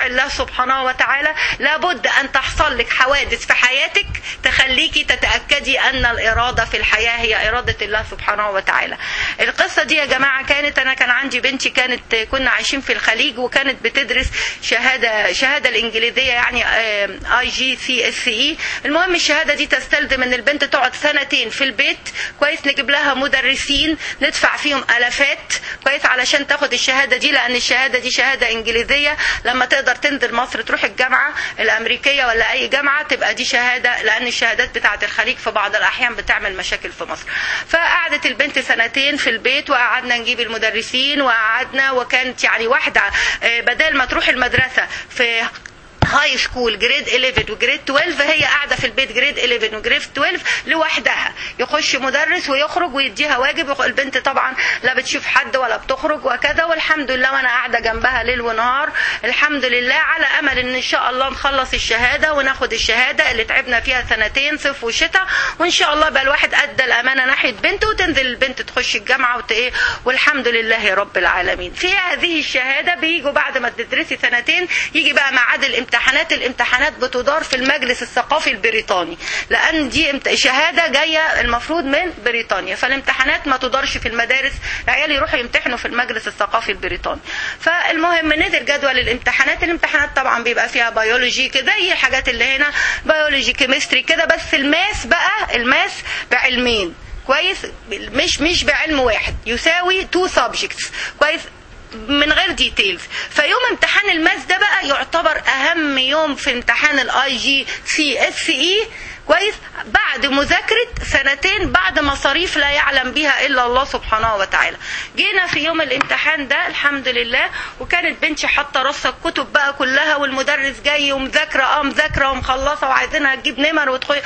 سبحانه وتعالى لابد ان تحصل لك حوادث في حياتك تخليكي تتاكدي ان الاراده في الحياه هي اراده الله سبحانه وتعالى القصه دي يا جماعه كانت انا كان عندي بنتي كانت كنا عايشين في الخليج وكانت بتدرس شهاده شهاده الانجليزيه يعني اي جي سي اس اي المهم الشهاده دي تستلزم ان البنت تقعد سنتين في البيت كويس نجيب لها مدرسين ندفع فيهم الافات كويس علشان تاخد الشهاده دي لان الشهاده دي شهاده انجليزيه لما تقدر تنزل مصر تروح الجامعه الامريكيه ولا اي جامعه تبقى دي شهاده لان الشهادات بتاعه الخليج في بعض الاحيان بتعمل مشاكل في مصر فقعدت البنت سنتين في البيت وقعدنا نجيب المدرسين وقعدنا وكانت يعني واحده بدل ما تروح المدرسه في هاي سكول جريد 11 وجريد 12 هي قاعده في البيت جريد 11 وجريد 12 لوحدها يخش مدرس ويخرج ويديها واجب البنت طبعا لا بتشوف حد ولا بتخرج وكذا والحمد لله وانا قاعده جنبها ليل ونهار الحمد لله على امل ان ان شاء الله نخلص الشهاده وناخد الشهاده اللي تعبنا فيها سنتين صيف وشتاء وان شاء الله بقى الواحد ادى الامانه ناحيه بنته وتنزل البنت تخش الجامعه وت ايه والحمد لله رب العالمين في هذه الشهاده بيجوا بعد ما تدرسي سنتين يجي بقى ميعاد الامتحان امتحانات الامتحانات بتدار في المجلس الثقافي البريطاني لان دي شهاده جايه المفروض من بريطانيا فالامتحانات ما تدارش في المدارس العيال يروحوا يمتحنوا في المجلس الثقافي البريطاني فالمهم نزل جدول الامتحانات الامتحانات طبعا بيبقى فيها بيولوجي كده زي الحاجات اللي هنا بيولوجي كيمستري كده بس الماس بقى الماس بعلمين كويس مش مش بعلم واحد يساوي تو سبجكتس كويس من غير ديتيلز فيوم امتحان الماس ده بقى يعتبر اهم يوم في امتحان الاي جي سي اس اي كويس بعد مذاكرة سنتين بعد مصاريف لا يعلم بها إلا الله سبحانه وتعالى جينا في يوم الامتحان ده الحمد لله وكانت بنتي حاطة رصة الكتب بقى كلها والمدرس جاي ومذاكرة اه مذاكرة ومخلصة وعايزينها تجيب نمر وتخش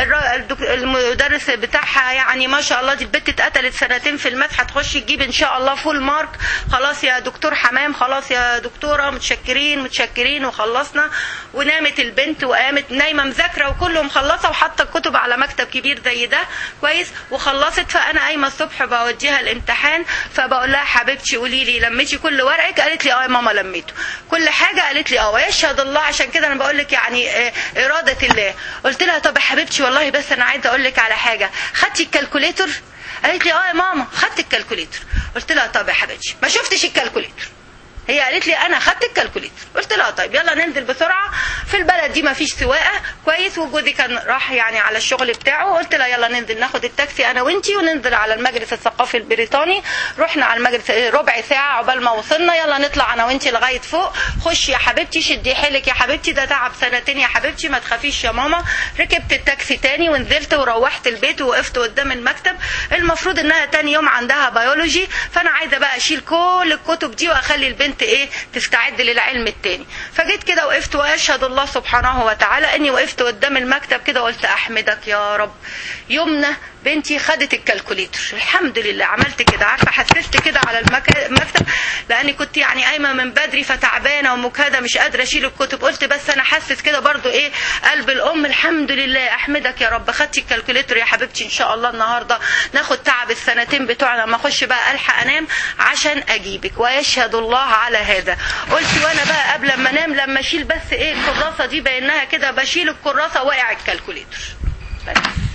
المدرس بتاعها يعني ما شاء الله دي البت اتقتلت سنتين في الماس هتخش تجيب ان شاء الله فول مارك خلاص يا دكتور حمام خلاص يا دكتورة متشكرين متشكرين وخلصنا ونامت البنت وقامت نايمة مذاكرة وكله مخلصة وحاطه الكتب على مكتب كبير زي ده كويس وخلصت فانا قايمه الصبح بوديها الامتحان فبقول لها حبيبتي قولي لي لميتي كل ورقك قالت لي اه يا ماما لميته كل حاجه قالت لي اه ويشهد الله عشان كده انا بقول لك يعني اه اراده الله قلت لها طب يا حبيبتي والله بس انا عايزه اقول لك على حاجه خدتي الكالكوليتر قالت لي اه يا ماما خدت الكالكوليتر قلت لها طب يا حبيبتي ما شفتش الكالكوليتر هي قالت لي انا خدت الكالكوليتر قلت لها طيب يلا ننزل بسرعه في البلد دي ما فيش سواقه كويس وجوزي كان راح يعني على الشغل بتاعه قلت لها يلا ننزل ناخد التاكسي انا وانتي وننزل على المجلس الثقافي البريطاني رحنا على المجلس ربع ساعه عقبال ما وصلنا يلا نطلع انا وانتي لغايه فوق خشي يا حبيبتي شدي حيلك يا حبيبتي ده تعب سنتين يا حبيبتي ما تخافيش يا ماما ركبت التاكسي تاني ونزلت وروحت البيت ووقفت قدام المكتب المفروض انها تاني يوم عندها بيولوجي فانا عايزه بقى اشيل كل الكتب دي واخلي البنت ايه تستعد للعلم التاني فجيت كده وقفت واشهد الله سبحانه وتعالى اني وقفت قدام المكتب كده قلت احمدك يا رب يمنى بنتي خدت الكالكوليتر الحمد لله عملت كده عارفه حسست كده على المكتب لاني كنت يعني قايمه من بدري فتعبانه ومجهده مش قادره اشيل الكتب قلت بس انا حاسس كده برضو ايه قلب الام الحمد لله احمدك يا رب خدتي الكالكوليتر يا حبيبتي ان شاء الله النهارده ناخد تعب السنتين بتوعنا ما اخش بقى الحق انام عشان اجيبك ويشهد الله على هذا قلت وانا بقى قبل ما انام لما اشيل بس ايه الكراسه دي بانها كده بشيل الكراسه واقع الكالكوليتر بس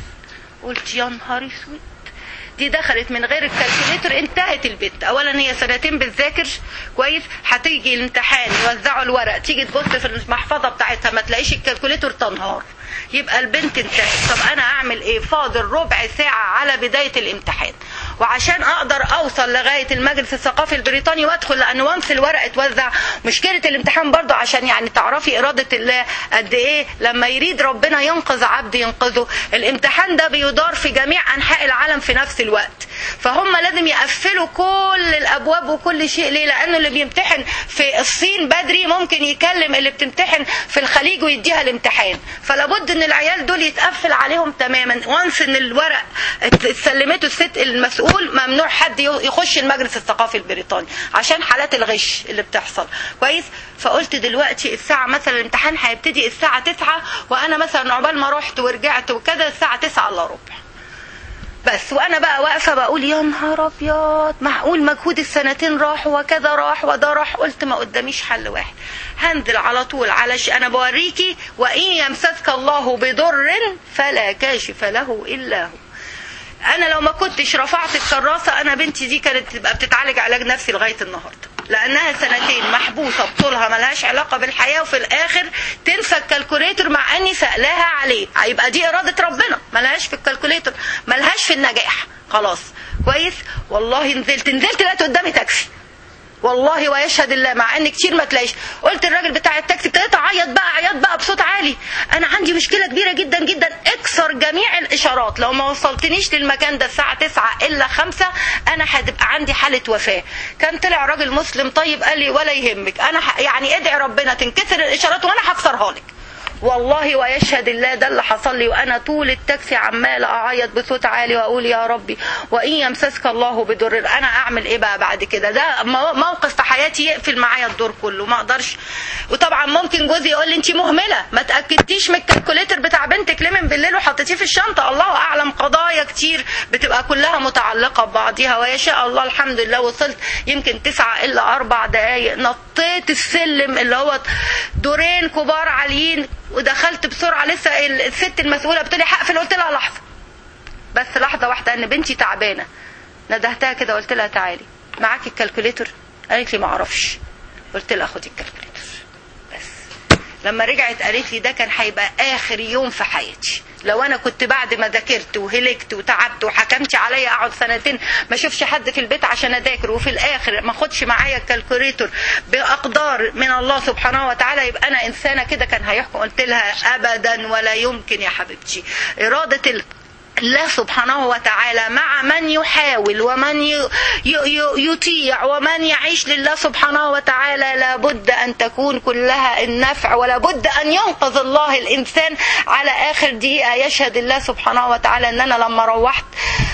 قلت يا نهار اسود دي دخلت من غير الكالكوليتر انتهت البت اولا هي سنتين بتذاكر كويس هتيجي الامتحان يوزعوا الورق تيجي تبص في المحفظه بتاعتها ما تلاقيش الكالكوليتر تنهار يبقى البنت انتهت طب انا اعمل ايه فاضل ربع ساعه على بدايه الامتحان وعشان اقدر اوصل لغايه المجلس الثقافي البريطاني وادخل لان وانس الورق اتوزع مشكله الامتحان برضو عشان يعني تعرفي اراده الله قد ايه لما يريد ربنا ينقذ عبد ينقذه الامتحان ده بيدار في جميع انحاء العالم في نفس الوقت فهم لازم يقفلوا كل الابواب وكل شيء ليه لانه اللي بيمتحن في الصين بدري ممكن يكلم اللي بتمتحن في الخليج ويديها الامتحان فلابد ان العيال دول يتقفل عليهم تماما وانس ان الورق سلمته الست المسؤول ممنوع حد يخش المجلس الثقافي البريطاني عشان حالات الغش اللي بتحصل كويس فقلت دلوقتي الساعة مثلا الامتحان هيبتدي الساعة 9 وانا مثلا عقبال ما رحت ورجعت وكذا الساعة 9 الا ربع بس وانا بقى واقفه بقول يا نهار ابيض معقول مجهود السنتين راح وكذا راح وده راح قلت ما قداميش حل واحد هنزل على طول على انا بوريكي وان يمسسك الله بضر فلا كاشف له الا هو انا لو ما كنتش رفعت الكراسه انا بنتي دي كانت تبقى بتتعالج علاج نفسي لغايه النهارده لانها سنتين محبوسه بطولها ملهاش علاقه بالحياه وفي الاخر تنسى الكالكوليتر مع اني سألاها عليه هيبقى دي اراده ربنا ملهاش في الكالكوليتر ملهاش في النجاح خلاص كويس والله نزلت نزلت لقيت قدامي تاكسي والله ويشهد الله مع ان كتير ما تلاقيش قلت الراجل بتاع التاكسي ابتديت اعيط بقى عياط بقى بصوت عالي انا عندي مشكله كبيره جدا جدا اكسر جميع الاشارات لو ما وصلتنيش للمكان ده الساعه 9 الا 5 انا هتبقى عندي حاله وفاه كان طلع راجل مسلم طيب قال لي ولا يهمك انا ح... يعني ادعي ربنا تنكسر الاشارات وانا هكسرها لك والله ويشهد الله ده اللي حصل لي وانا طول التاكسي عماله اعيط بصوت عالي واقول يا ربي وان يمسسك الله بضر انا اعمل ايه بقى بعد كده ده موقف في حياتي يقفل معايا الدور كله ما اقدرش وطبعا ممكن جوزي يقول لي انت مهمله ما تاكدتيش من الكالكوليتر بتاع بنتك ليه من بالليل وحطيتيه في الشنطه الله اعلم قضايا كتير بتبقى كلها متعلقه ببعضها ويشاء الله الحمد لله وصلت يمكن تسعة الا اربع دقايق نطيت السلم اللي هو دورين كبار عاليين ودخلت بسرعه لسه الست المسؤوله بتقول لي هقفل قلت لها لحظه بس لحظه واحده ان بنتي تعبانه ندهتها كده قلت لها تعالي معاكي الكالكوليتر قالت لي ما اعرفش قلت لها خدي الكالكوليتر بس لما رجعت قالت لي ده كان هيبقى اخر يوم في حياتي لو انا كنت بعد ما ذاكرت وهلكت وتعبت وحكمتي عليا اقعد سنتين ما اشوفش حد في البيت عشان اذاكر وفي الاخر ما اخدش معايا الكالكوليتر باقدار من الله سبحانه وتعالى يبقى انا انسانه كده كان هيحكم قلت لها ابدا ولا يمكن يا حبيبتي اراده ال... الله سبحانه وتعالى مع من يحاول ومن يطيع ومن يعيش لله سبحانه وتعالى لابد أن تكون كلها النفع ولابد أن ينقذ الله الإنسان على آخر دقيقة يشهد الله سبحانه وتعالى أن أنا لما روحت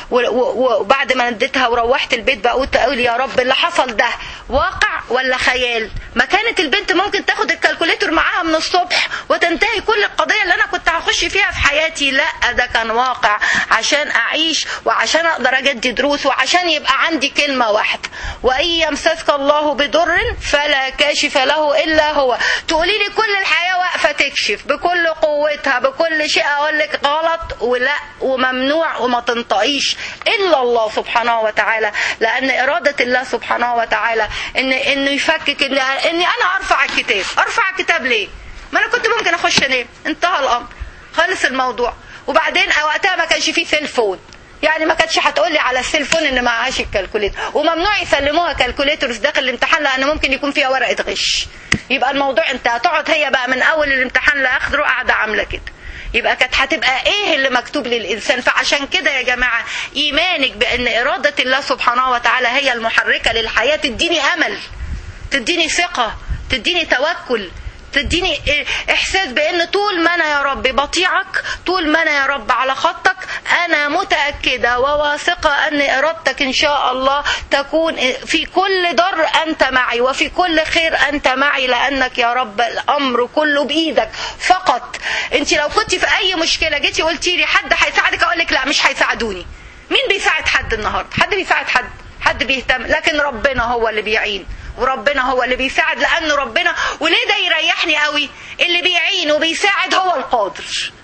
وبعد ما نديتها وروحت البيت بقول تقول يا رب اللي حصل ده واقع ولا خيال ما كانت البنت ممكن تاخد الكالكوليتر معاها من الصبح وتنتهي كل القضية اللي أنا كنت هخش فيها في حياتي لا ده كان واقع عشان أعيش وعشان أقدر أجدي دروس وعشان يبقى عندي كلمة واحدة وإن يمسسك الله بضر فلا كاشف له إلا هو تقولي لي كل الحياة واقفة تكشف بكل قوتها بكل شيء أقول لك غلط ولا وممنوع وما تنطقيش إلا الله سبحانه وتعالى لأن إرادة الله سبحانه وتعالى إن إنه يفكك إن إني أنا أرفع الكتاب أرفع الكتاب ليه؟ ما أنا كنت ممكن أخش أنام انتهى الأمر خلص الموضوع وبعدين وقتها ما كانش فيه سيلفون يعني ما كانتش هتقول لي على السيلفون ان معهاش الكالكوليتر وممنوع يسلموها كالكوليترز داخل الامتحان لان ممكن يكون فيها ورقه غش يبقى الموضوع انت هتقعد هي بقى من اول الامتحان لاخره قاعده عامله كده يبقى كانت هتبقى ايه اللي مكتوب للانسان فعشان كده يا جماعه ايمانك بان اراده الله سبحانه وتعالى هي المحركه للحياه تديني امل تديني ثقه تديني توكل تديني احساس بان طول ما انا يا رب بطيعك طول ما انا يا رب على خطك انا متاكده وواثقه ان ارادتك ان شاء الله تكون في كل ضر انت معي وفي كل خير انت معي لانك يا رب الامر كله بايدك فقط انت لو كنت في اي مشكله جيتي قلتي لي حد هيساعدك اقول لك لا مش هيساعدوني مين بيساعد حد النهارده حد بيساعد حد حد بيهتم لكن ربنا هو اللي بيعين وربنا هو اللي بيساعد لأن ربنا وليه ده يريحني قوي اللي بيعين وبيساعد هو القادر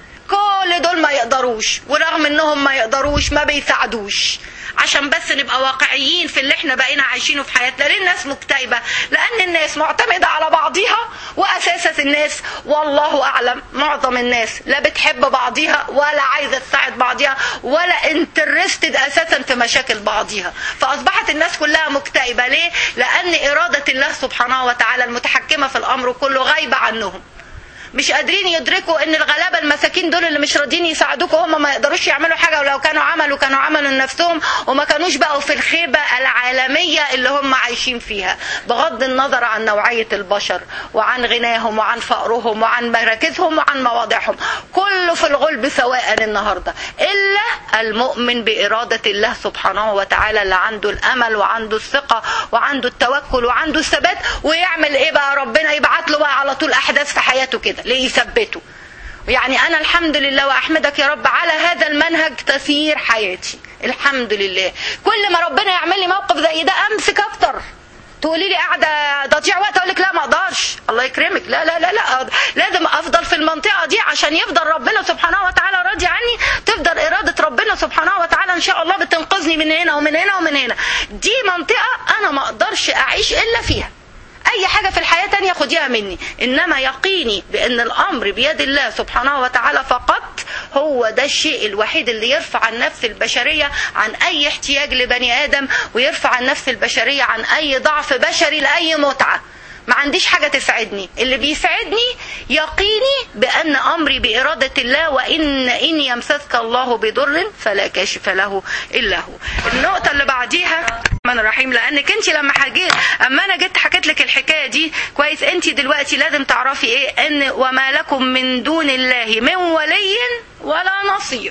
كل دول ما يقدروش ورغم انهم ما يقدروش ما بيساعدوش عشان بس نبقى واقعيين في اللي احنا بقينا عايشينه في حياتنا ليه الناس مكتئبة لان الناس معتمدة على بعضها واساسا الناس والله اعلم معظم الناس لا بتحب بعضها ولا عايزة تساعد بعضها ولا انترستد اساسا في مشاكل بعضها فاصبحت الناس كلها مكتئبة ليه لان ارادة الله سبحانه وتعالى المتحكمة في الامر كله غايبة عنهم مش قادرين يدركوا ان الغلابه المساكين دول اللي مش راضيين يساعدوكوا هم ما يقدروش يعملوا حاجه ولو كانوا عملوا كانوا عملوا لنفسهم وما كانوش بقوا في الخيبه العالميه اللي هم عايشين فيها بغض النظر عن نوعيه البشر وعن غناهم وعن فقرهم وعن مراكزهم وعن مواضعهم كله في الغلب سواء النهارده الا المؤمن باراده الله سبحانه وتعالى اللي عنده الامل وعنده الثقه وعنده التوكل وعنده الثبات ويعمل ايه بقى ربنا يبعت له بقى على طول احداث في حياته كده ليثبته يعني انا الحمد لله واحمدك يا رب على هذا المنهج تسير حياتي الحمد لله كل ما ربنا يعمل لي موقف زي ده امسك اكتر تقولي لي قاعده تضيع وقت اقول لك لا ما اقدرش الله يكرمك لا لا لا لا لازم افضل في المنطقه دي عشان يفضل ربنا سبحانه وتعالى راضي عني تفضل اراده ربنا سبحانه وتعالى ان شاء الله بتنقذني من هنا ومن هنا ومن هنا دي منطقه انا ما اقدرش اعيش الا فيها اي حاجه في الحياه تانية خديها مني انما يقيني بان الامر بيد الله سبحانه وتعالى فقط هو ده الشيء الوحيد اللي يرفع النفس البشريه عن اي احتياج لبني ادم ويرفع النفس البشريه عن اي ضعف بشري لاي متعه ما عنديش حاجة تسعدني اللي بيسعدني يقيني بأن أمري بإرادة الله وإن إن يمسسك الله بضر فلا كاشف له إلا هو النقطة اللي بعديها الرحمن الرحيم لانك انت لما حكيت اما انا جيت حكيت لك الحكايه دي كويس انت دلوقتي لازم تعرفي ايه ان وما لكم من دون الله من ولي ولا نصير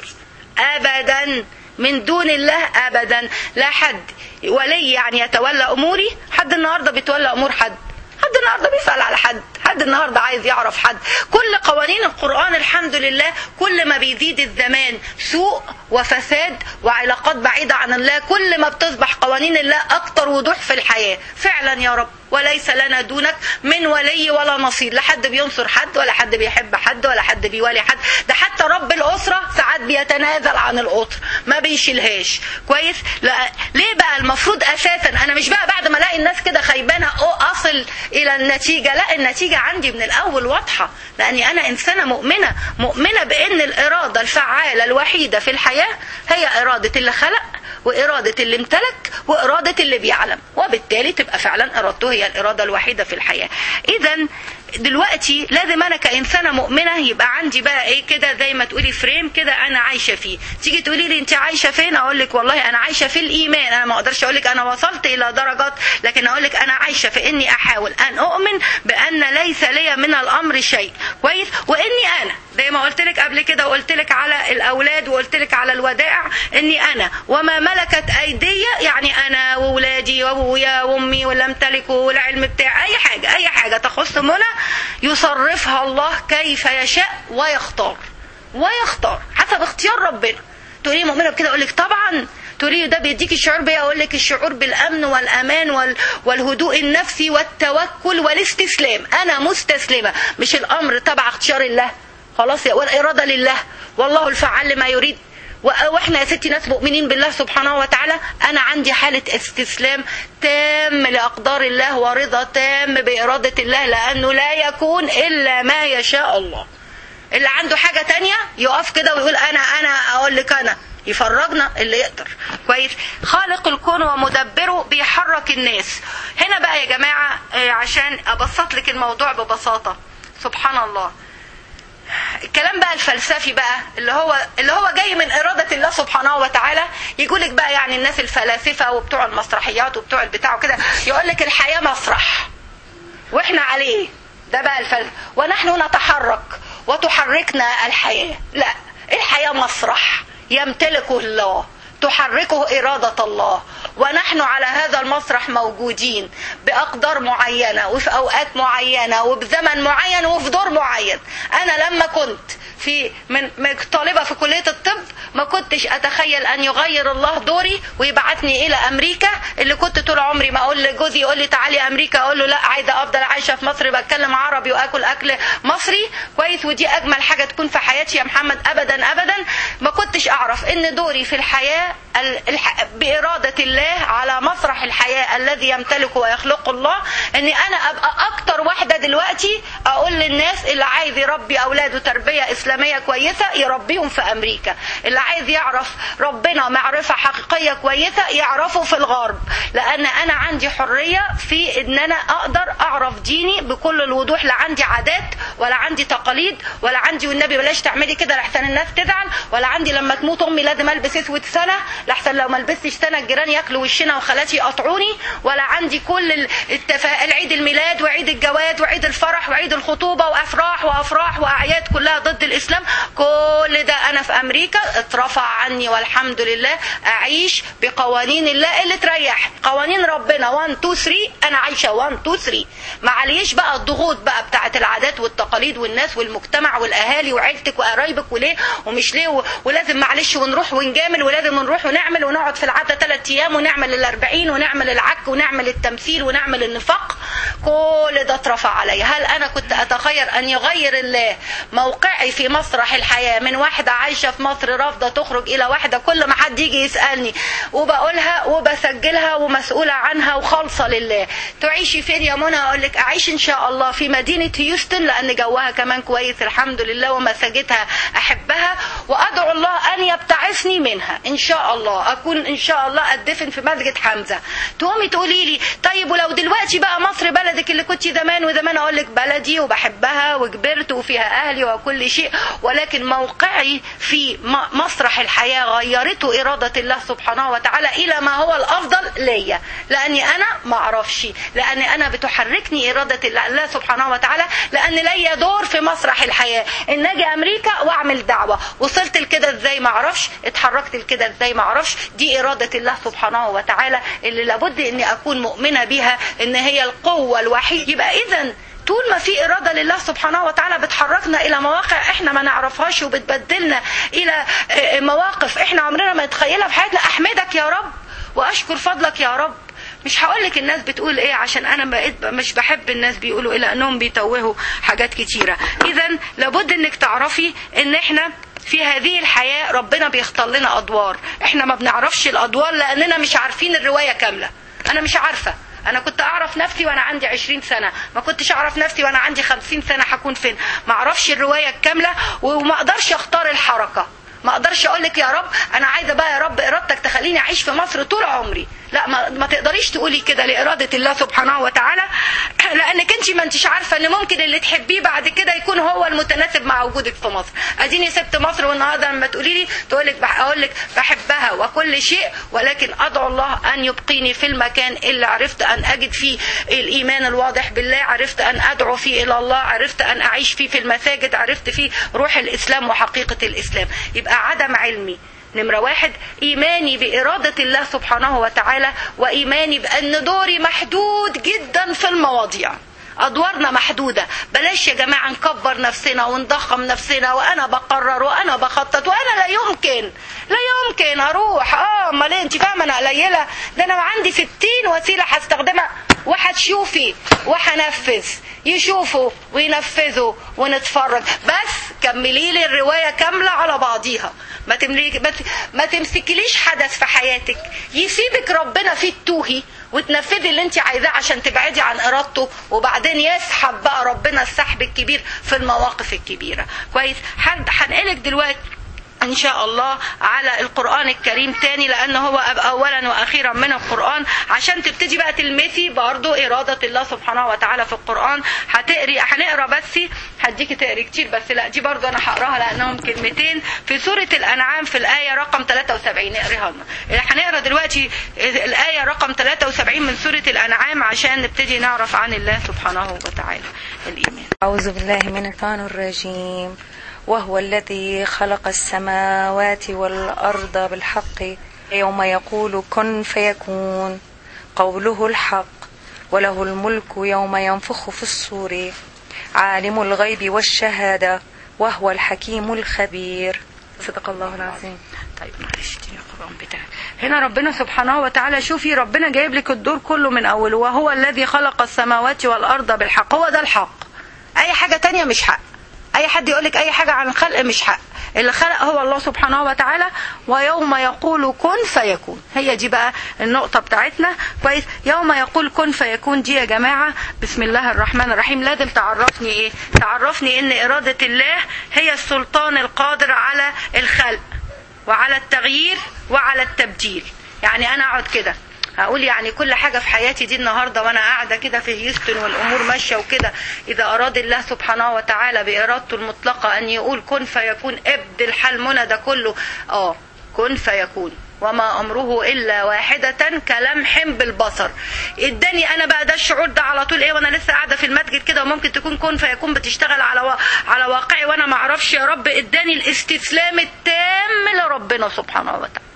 ابدا من دون الله ابدا لا حد ولي يعني يتولى اموري حد النهارده بيتولى امور حد حد النهارده بيسال على حد حد النهارده عايز يعرف حد كل قوانين القران الحمد لله كل ما بيزيد الزمان سوء وفساد وعلاقات بعيده عن الله كل ما بتصبح قوانين الله اكتر وضوح في الحياه فعلا يا رب وليس لنا دونك من ولي ولا نصير لا حد بينصر حد ولا حد بيحب حد ولا حد بيولي حد ده حتى رب الاسره ساعات بيتنازل عن الاسره ما بيشيلهاش كويس لا ليه بقى المفروض اساسا انا مش بقى بعد ما الاقي الناس كده خيبانه اصل الى النتيجه لا النتيجه عندي من الاول واضحه لاني انا انسانه مؤمنه مؤمنه بان الاراده الفعاله الوحيده في الحياه هي اراده اللي خلق وإرادة اللي امتلك وإرادة اللي بيعلم وبالتالي تبقى فعلا إرادته هي الإرادة الوحيدة في الحياة إذا دلوقتي لازم أنا كإنسانة مؤمنة يبقى عندي بقى إيه كده زي ما تقولي فريم كده أنا عايشة فيه تيجي تقولي لي أنت عايشة فين أقول لك والله أنا عايشة في الإيمان أنا ما أقدرش أقول لك أنا وصلت إلى درجات لكن أقول لك أنا عايشة في إني أحاول أن أؤمن بأن ليس لي من الأمر شيء كويس وإني أنا زي ما قلت لك قبل كده وقلت لك على الأولاد وقلت لك على الودائع إني أنا وما ملكت أيدي يعني أنا وولادي وأبويا وأمي واللي أمتلكه والعلم بتاعي أي حاجة أي حاجة تخص منى يصرفها الله كيف يشاء ويختار ويختار حسب اختيار ربنا تقولي مؤمنة بكده أقول لك طبعا تقولي ده بيديك الشعور بيه اقول لك الشعور بالامن والامان وال... والهدوء النفسي والتوكل والاستسلام انا مستسلمه مش الامر تبع اختيار الله خلاص والاراده لله والله الفعال لما يريد واحنا يا ستي ناس مؤمنين بالله سبحانه وتعالى انا عندي حاله استسلام تام لاقدار الله ورضا تام باراده الله لانه لا يكون الا ما يشاء الله اللي عنده حاجه تانية يقف كده ويقول انا انا اقول لك انا يفرجنا اللي يقدر كويس خالق الكون ومدبره بيحرك الناس هنا بقى يا جماعه عشان ابسط لك الموضوع ببساطه سبحان الله الكلام بقى الفلسفي بقى اللي هو اللي هو جاي من اراده الله سبحانه وتعالى يقول لك بقى يعني الناس الفلاسفه وبتوع المسرحيات وبتوع البتاع وكده يقول لك الحياه مسرح واحنا عليه ده بقى الفلسفه ونحن نتحرك وتحركنا الحياه لا الحياه مسرح يمتلكه الله تحركه إرادة الله ونحن على هذا المسرح موجودين بأقدار معينة وفي أوقات معينة وبزمن معين وفي دور معين أنا لما كنت في من طالبة في كلية الطب ما كنتش أتخيل أن يغير الله دوري ويبعتني إلى أمريكا اللي كنت طول عمري ما أقول لجوزي يقول لي تعالي أمريكا أقول له لا عايزة أفضل عايشة في مصر بتكلم عربي وآكل أكل مصري كويس ودي أجمل حاجة تكون في حياتي يا محمد أبدا أبدا ما كنتش أعرف إن دوري في الحياة بإرادة الله على مسرح الحياة الذي يمتلكه ويخلقه الله أني أنا أبقى أكتر واحدة دلوقتي أقول للناس اللي عايز يربي أولاده تربية إسلامية كويسة يربيهم في أمريكا اللي عايز يعرف ربنا معرفة حقيقية كويسة يعرفه في الغرب لأن أنا عندي حرية في أن أنا أقدر أعرف ديني بكل الوضوح لا عندي عادات ولا عندي تقاليد ولا عندي والنبي بلاش تعملي كده لحسن الناس تزعل ولا عندي لما تموت أمي لازم ألبس أسود سنة لحسن لو ما لبستش سنة الجيران ياكلوا وشنا وخالاتي يقطعوني ولا عندي كل التفا... العيد الميلاد وعيد الجواز وعيد الفرح وعيد الخطوبة وأفراح وأفراح وأعياد كلها ضد الإسلام كل ده أنا في أمريكا اترفع عني والحمد لله أعيش بقوانين الله اللي تريح قوانين ربنا 1 2 3 أنا عايشة 1 2 3 معليش بقى الضغوط بقى بتاعت العادات والتقاليد والناس والمجتمع والأهالي وعيلتك وقرايبك وليه ومش ليه و... ولازم معلش ونروح ونجامل ولازم نروح ون... ونعمل ونقعد في العاده ثلاث ايام ونعمل الأربعين ونعمل العك ونعمل التمثيل ونعمل النفاق كل ده اترفع علي هل انا كنت اتخير ان يغير الله موقعي في مسرح الحياه من واحده عايشه في مصر رافضه تخرج الى واحده كل ما حد يجي يسالني وبقولها وبسجلها ومسؤوله عنها وخالصه لله تعيشي فين يا منى اقول لك اعيش ان شاء الله في مدينه هيوستن لان جوها كمان كويس الحمد لله ومساجدها احبها وادعو الله ان يبتعثني منها ان شاء الله اكون ان شاء الله ادفن في مسجد حمزه تقومي تقولي لي طيب ولو دلوقتي بقى مصر بلدك اللي كنت زمان وزمان اقول لك بلدي وبحبها وكبرت وفيها اهلي وكل شيء ولكن موقعي في م- مسرح الحياه غيرته اراده الله سبحانه وتعالى الى ما هو الافضل ليا لاني انا ما اعرفش لاني انا بتحركني اراده الله الله سبحانه وتعالى لان ليا دور في مسرح الحياه ان اجي امريكا واعمل دعوه وصلت لكده ازاي ما اعرفش اتحركت لكده ازاي ما اعرفش دي اراده الله سبحانه وتعالى اللي لابد اني اكون مؤمنه بيها ان هي القوه الوحيده يبقى اذا طول ما في إرادة لله سبحانه وتعالى بتحركنا إلى مواقع إحنا ما نعرفهاش وبتبدلنا إلى آه، مواقف إحنا عمرنا ما نتخيلها في حياتنا أحمدك يا رب وأشكر فضلك يا رب مش هقول لك الناس بتقول ايه عشان انا بقيت مش بحب الناس بيقولوا ايه لانهم بيتوهوا حاجات كتيره اذا لابد انك تعرفي ان احنا في هذه الحياه ربنا بيختار لنا ادوار احنا ما بنعرفش الادوار لاننا مش عارفين الروايه كامله انا مش عارفه انا كنت اعرف نفسي وانا عندي 20 سنه ما كنتش اعرف نفسي وانا عندي 50 سنه هكون فين ما اعرفش الروايه الكامله وما اقدرش اختار الحركه ما اقدرش اقول لك يا رب انا عايزه بقى يا رب ارادتك تخليني اعيش في مصر طول عمري لا ما, ما تقدريش تقولي كده لاراده الله سبحانه وتعالى لانك انت ما انتش عارفه ان ممكن اللي تحبيه بعد كده يكون هو المتناسب مع وجودك في مصر اديني سبت مصر والنهارده لما تقولي لي تقول لك اقول لك بحبها وكل شيء ولكن ادعو الله ان يبقيني في المكان اللي عرفت ان اجد فيه الايمان الواضح بالله عرفت ان ادعو فيه الى الله عرفت ان اعيش فيه في المساجد عرفت فيه روح الاسلام وحقيقه الاسلام يبقى عدم علمي نمرة واحد إيماني بإرادة الله سبحانه وتعالى وإيماني بأن دوري محدود جدا في المواضيع أدوارنا محدودة بلاش يا جماعة نكبر نفسنا ونضخم نفسنا وأنا بقرر وأنا بخطط وأنا لا يمكن لا يمكن أروح آه أمال إيه أنت فاهمة أنا قليلة ده أنا عندي ستين وسيلة هستخدمها وهتشوفي وهنفذ يشوفوا وينفذوا ونتفرج بس كملي لي الروايه كامله على بعضيها ما تملك ما, ت... ما تمسكيليش حدث في حياتك يسيبك ربنا فيه التوهي وتنفذي اللي انت عايزاه عشان تبعدي عن ارادته وبعدين يسحب بقى ربنا السحب الكبير في المواقف الكبيره كويس هنقلك دلوقتي ان شاء الله على القران الكريم تاني لان هو اولا واخيرا من القران عشان تبتدي بقى تلمسي برضو اراده الله سبحانه وتعالى في القران هتقري هنقرا بس هديكي تقري كتير بس لا دي برضو انا هقراها لانهم كلمتين في سوره الانعام في الايه رقم 73 اقريها لنا هنقرا دلوقتي الايه رقم 73 من سوره الانعام عشان نبتدي نعرف عن الله سبحانه وتعالى الايمان اعوذ بالله من الشيطان الرجيم وهو الذي خلق السماوات والأرض بالحق يوم يقول كن فيكون قوله الحق وله الملك يوم ينفخ في الصور عالم الغيب والشهادة وهو الحكيم الخبير صدق الله العظيم طيب معلش دي القرآن بتاعي هنا ربنا سبحانه وتعالى شوفي ربنا جايب لك الدور كله من أوله وهو الذي خلق السماوات والأرض بالحق هو ده الحق أي حاجة تانية مش حق اي حد يقول لك اي حاجه عن الخلق مش حق اللي خلق هو الله سبحانه وتعالى ويوم يقول كن فيكون هي دي بقى النقطه بتاعتنا كويس يوم يقول كن فيكون دي يا جماعه بسم الله الرحمن الرحيم لازم تعرفني ايه تعرفني ان اراده الله هي السلطان القادر على الخلق وعلى التغيير وعلى التبديل يعني انا اقعد كده هقول يعني كل حاجة في حياتي دي النهاردة وأنا قاعدة كده في هيوستن والأمور ماشية وكده إذا أراد الله سبحانه وتعالى بإرادته المطلقة أن يقول كن فيكون ابدل حال منى ده كله آه كن فيكون وما أمره إلا واحدة كلمح بالبصر اداني أنا بقى ده الشعور ده على طول إيه وأنا لسه قاعدة في المسجد كده وممكن تكون كن فيكون بتشتغل على و... على واقعي وأنا ما أعرفش يا رب اداني الاستسلام التام لربنا سبحانه وتعالى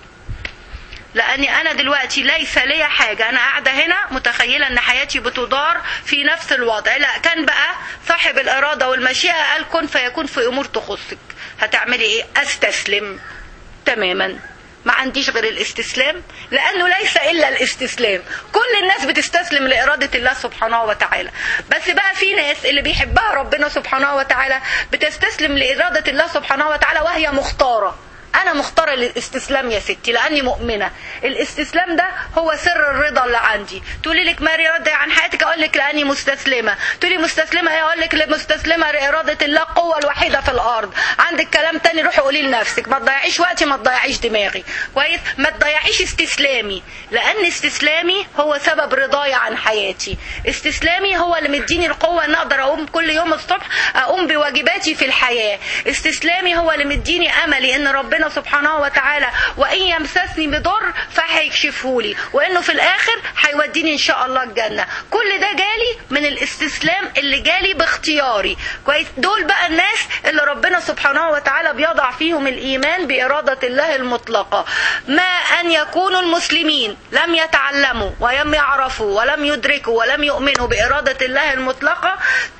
لاني انا دلوقتي ليس لي حاجه انا قاعده هنا متخيله ان حياتي بتدار في نفس الوضع لا كان بقى صاحب الاراده والمشيئه قال كن فيكون في امور تخصك هتعملي ايه استسلم تماما ما عنديش غير الاستسلام لانه ليس الا الاستسلام كل الناس بتستسلم لاراده الله سبحانه وتعالى بس بقى في ناس اللي بيحبها ربنا سبحانه وتعالى بتستسلم لاراده الله سبحانه وتعالى وهي مختاره انا مختاره للاستسلام يا ستي لاني مؤمنه الاستسلام ده هو سر الرضا اللي عندي تقولي لك ما راضيه عن حياتك اقول لك لاني مستسلمه تقولي مستسلمه ايه اقول لك مستسلمه لاراده الله القوه الوحيده في الارض عندك كلام تاني روحي قولي لنفسك ما تضيعيش وقتي ما تضيعيش دماغي كويس ما تضيعيش استسلامي لان استسلامي هو سبب رضاي عن حياتي استسلامي هو اللي مديني القوه ان اقدر اقوم كل يوم الصبح اقوم بواجباتي في الحياه استسلامي هو اللي مديني املي ان ربنا ربنا سبحانه وتعالى وان يمسسني بضر فهيكشفه لي وانه في الاخر هيوديني ان شاء الله الجنه كل ده جالي من الاستسلام اللي جالي باختياري كويس دول بقى الناس اللي ربنا سبحانه وتعالى بيضع فيهم الايمان باراده الله المطلقه ما ان يكونوا المسلمين لم يتعلموا ولم يعرفوا ولم يدركوا ولم يؤمنوا باراده الله المطلقه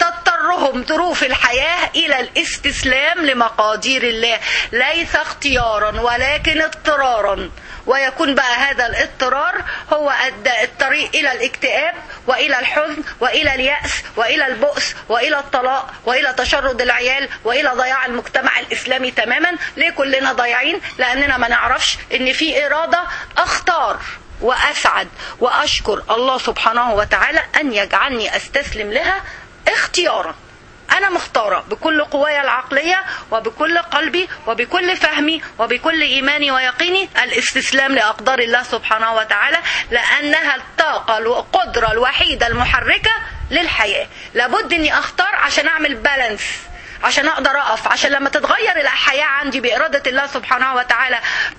تضطرهم ظروف الحياه الى الاستسلام لمقادير الله ليس اختيارا ولكن اضطرارا ويكون بقى هذا الاضطرار هو الطريق الى الاكتئاب والى الحزن والى الياس والى البؤس والى الطلاق والى تشرد العيال والى ضياع المجتمع الاسلامي تماما ليه كلنا ضايعين لاننا ما نعرفش ان في اراده اختار واسعد واشكر الله سبحانه وتعالى ان يجعلني استسلم لها اختيارا أنا مختارة بكل قواي العقلية وبكل قلبي وبكل فهمي وبكل إيماني ويقيني الاستسلام لأقدار الله سبحانه وتعالى لأنها الطاقة القدرة الوحيدة المحركة للحياة لابد أني أختار عشان أعمل بالانس عشان اقدر اقف عشان لما تتغير الحياه عندي باراده الله سبحانه وتعالى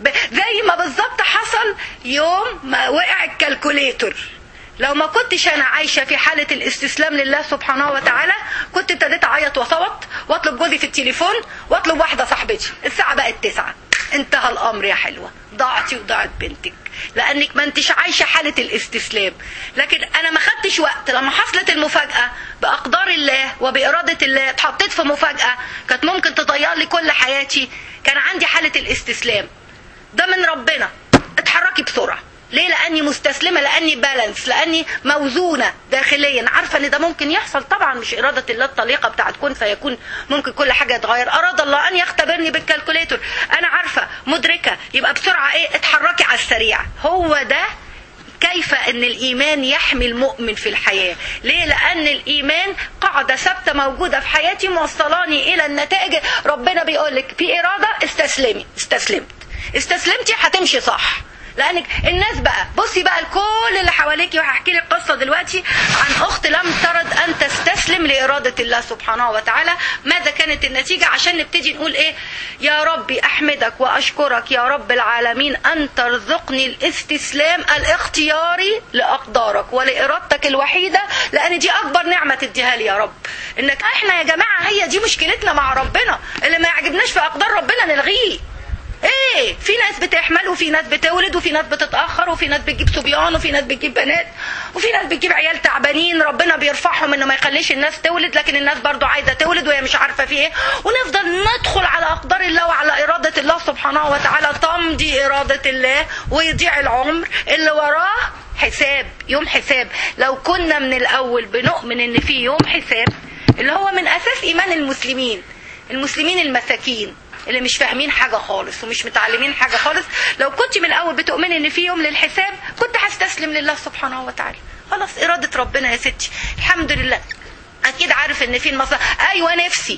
زي ما بالظبط حصل يوم ما وقع الكالكوليتر لو ما كنتش انا عايشه في حاله الاستسلام لله سبحانه وتعالى كنت ابتديت اعيط واصوت واطلب جوزي في التليفون واطلب واحده صاحبتي الساعه بقت تسعة انتهى الامر يا حلوه ضاعتي وضاعت بنتك لانك ما انتش عايشه حاله الاستسلام لكن انا ما خدتش وقت لما حصلت المفاجاه باقدار الله وباراده الله اتحطيت في مفاجاه كانت ممكن تضيع لي كل حياتي كان عندي حاله الاستسلام ده من ربنا اتحركي بسرعه ليه لاني مستسلمه لاني بالانس لاني موزونه داخليا عارفه ان ده ممكن يحصل طبعا مش اراده الله الطليقه بتاعت كن فيكون ممكن كل حاجه يتغير اراد الله ان يختبرني بالكالكوليتور انا عارفه مدركه يبقى بسرعه ايه اتحركي على السريع هو ده كيف ان الايمان يحمي المؤمن في الحياه ليه لان الايمان قاعده ثابته موجوده في حياتي موصلاني الى النتائج ربنا بيقول لك في اراده استسلمي استسلمت استسلمتي هتمشي صح لانك الناس بقى بصي بقى الكل اللي حواليكي وهحكي لك قصه دلوقتي عن اخت لم ترد ان تستسلم لاراده الله سبحانه وتعالى ماذا كانت النتيجه عشان نبتدي نقول ايه يا ربي احمدك واشكرك يا رب العالمين ان ترزقني الاستسلام الاختياري لاقدارك ولارادتك الوحيده لان دي اكبر نعمه تديها لي يا رب انك احنا يا جماعه هي دي مشكلتنا مع ربنا اللي ما يعجبناش في اقدار ربنا نلغيه ايه في ناس بتحمل وفي ناس بتولد وفي ناس بتتاخر وفي ناس بتجيب صبيان وفي ناس بتجيب بنات وفي ناس بتجيب عيال تعبانين ربنا بيرفعهم انه ما يخليش الناس تولد لكن الناس برضو عايزه تولد وهي مش عارفه في ايه ونفضل ندخل على اقدار الله وعلى اراده الله سبحانه وتعالى تمضي اراده الله ويضيع العمر اللي وراه حساب يوم حساب لو كنا من الاول بنؤمن ان في يوم حساب اللي هو من اساس ايمان المسلمين المسلمين المساكين اللي مش فاهمين حاجه خالص ومش متعلمين حاجه خالص لو كنت من الاول بتؤمني ان في يوم للحساب كنت هستسلم لله سبحانه وتعالى خلاص اراده ربنا يا ستي الحمد لله اكيد عارف ان في المصلحه ايوه نفسي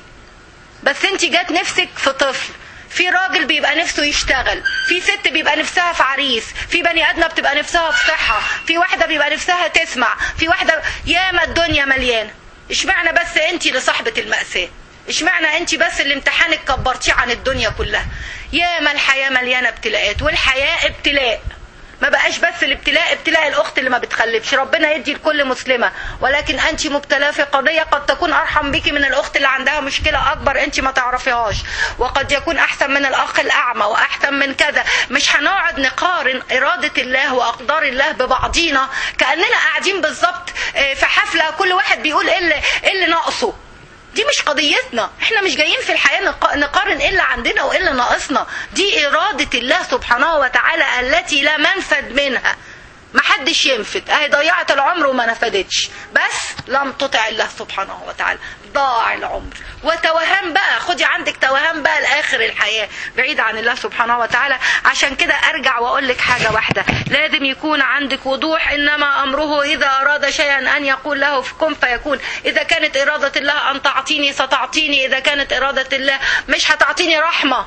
بس انت جات نفسك في طفل في راجل بيبقى نفسه يشتغل في ست بيبقى نفسها في عريس في بني ادمه بتبقى نفسها في صحه في واحده بيبقى نفسها تسمع في واحده ياما الدنيا مليانه اشمعنى بس انت اللي صاحبه الماساه اشمعنى انت بس اللي امتحانك كبرتيه عن الدنيا كلها ياما الحياه مليانه ابتلاءات والحياه ابتلاء ما بقاش بس الابتلاء ابتلاء الاخت اللي ما بتخلفش ربنا يدي لكل مسلمه ولكن انت مبتلاه في قضيه قد تكون ارحم بك من الاخت اللي عندها مشكله اكبر انت ما تعرفيهاش وقد يكون احسن من الاخ الاعمى واحسن من كذا مش هنقعد نقارن اراده الله واقدار الله ببعضينا كاننا قاعدين بالظبط في حفله كل واحد بيقول ايه اللي, إيه اللي ناقصه دي مش قضيتنا احنا مش جايين في الحياة نق- نقارن ايه اللي عندنا وايه اللي ناقصنا دي إرادة الله سبحانه وتعالى التي لا منفد منها ما حدش ينفد اهي ضيعت العمر وما نفدتش بس لم تطع الله سبحانه وتعالى ضاع العمر وتوهان بقى خدي عندك توهان بقى لاخر الحياه بعيد عن الله سبحانه وتعالى عشان كده ارجع واقول لك حاجه واحده لازم يكون عندك وضوح انما امره اذا اراد شيئا ان يقول له في كن فيكون اذا كانت اراده الله ان تعطيني ستعطيني اذا كانت اراده الله مش هتعطيني رحمه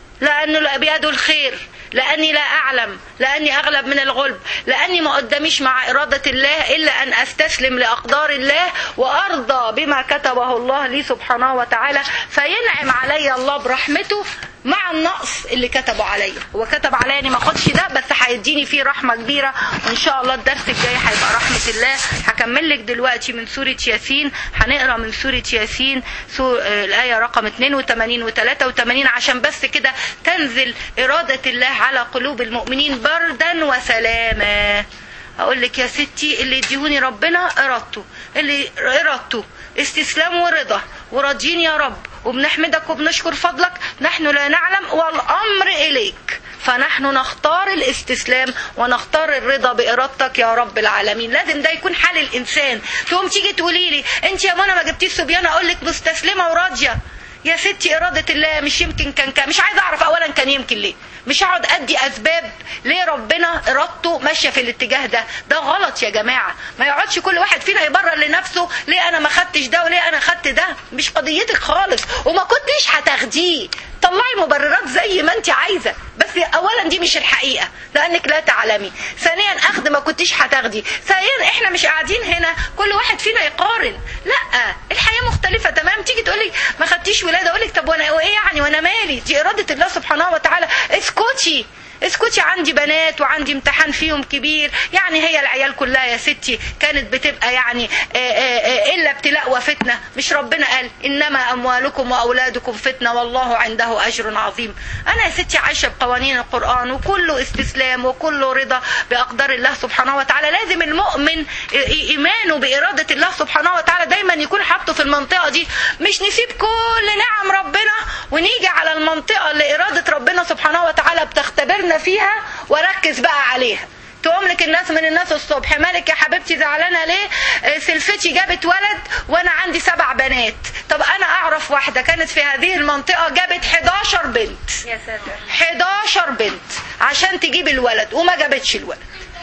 لأنه بيده الخير لأني لا أعلم لأني أغلب من الغلب لأني ما قداميش مع إرادة الله إلا أن أستسلم لأقدار الله وأرضى بما كتبه الله لي سبحانه وتعالى فينعم علي الله برحمته مع النقص اللي كتبه عليا هو كتب عليا اني ما اخدش ده بس هيديني فيه رحمه كبيره وان شاء الله الدرس الجاي هيبقى رحمه الله هكمل لك دلوقتي من سوره ياسين هنقرا من سوره ياسين سور آه، الايه رقم 82 و 83 عشان بس كده تنزل اراده الله على قلوب المؤمنين بردا وسلاما اقول لك يا ستي اللي يديهوني ربنا ارادته اللي ارادته استسلام ورضا وراضيين يا رب وبنحمدك وبنشكر فضلك نحن لا نعلم والامر اليك فنحن نختار الاستسلام ونختار الرضا بارادتك يا رب العالمين لازم ده يكون حال الانسان تقوم تيجي تقولي لي انت يا منى ما جبتيش صبيان اقول لك مستسلمه وراضيه يا ستي إرادة الله مش يمكن كان كان مش عايزة أعرف أولا كان يمكن ليه مش هقعد أدي أسباب ليه ربنا إرادته ماشية في الاتجاه ده ده غلط يا جماعة ما يقعدش كل واحد فينا يبرر لنفسه ليه أنا ما خدتش ده وليه أنا خدت ده مش قضيتك خالص وما كنتش هتاخديه طلعي مبررات زي ما انت عايزة بس اولا دي مش الحقيقة لانك لا تعلمي ثانيا اخد ما كنتيش هتاخدي ثانيا احنا مش قاعدين هنا كل واحد فينا يقارن لا الحياة مختلفة تمام تيجي تقولي ما خدتيش ولادة اقول لك طب وانا وايه يعني وانا مالي دي اراده الله سبحانه وتعالى اسكتي اسكتي عندي بنات وعندي امتحان فيهم كبير يعني هي العيال كلها يا ستي كانت بتبقى يعني آه، آه، آه، الا ابتلاء وفتنه مش ربنا قال انما اموالكم واولادكم فتنه والله عنده اجر عظيم انا يا ستي عايشه بقوانين القران وكله استسلام وكله رضا باقدار الله سبحانه وتعالى لازم المؤمن إي- ايمانه باراده الله سبحانه وتعالى دايما يكون حاطه في المنطقه دي مش نسيب كل نعم ربنا ونيجي على المنطقه اللي اراده ربنا سبحانه وتعالى بتختبرنا فيها وركز بقى عليها تقوم لك الناس من الناس الصبح مالك يا حبيبتي زعلانه ليه آه، سلفتي جابت ولد وانا عندي سبع بنات طب انا اعرف واحده كانت في هذه المنطقه جابت 11 بنت يا ساتر 11 بنت عشان تجيب الولد وما جابتش الولد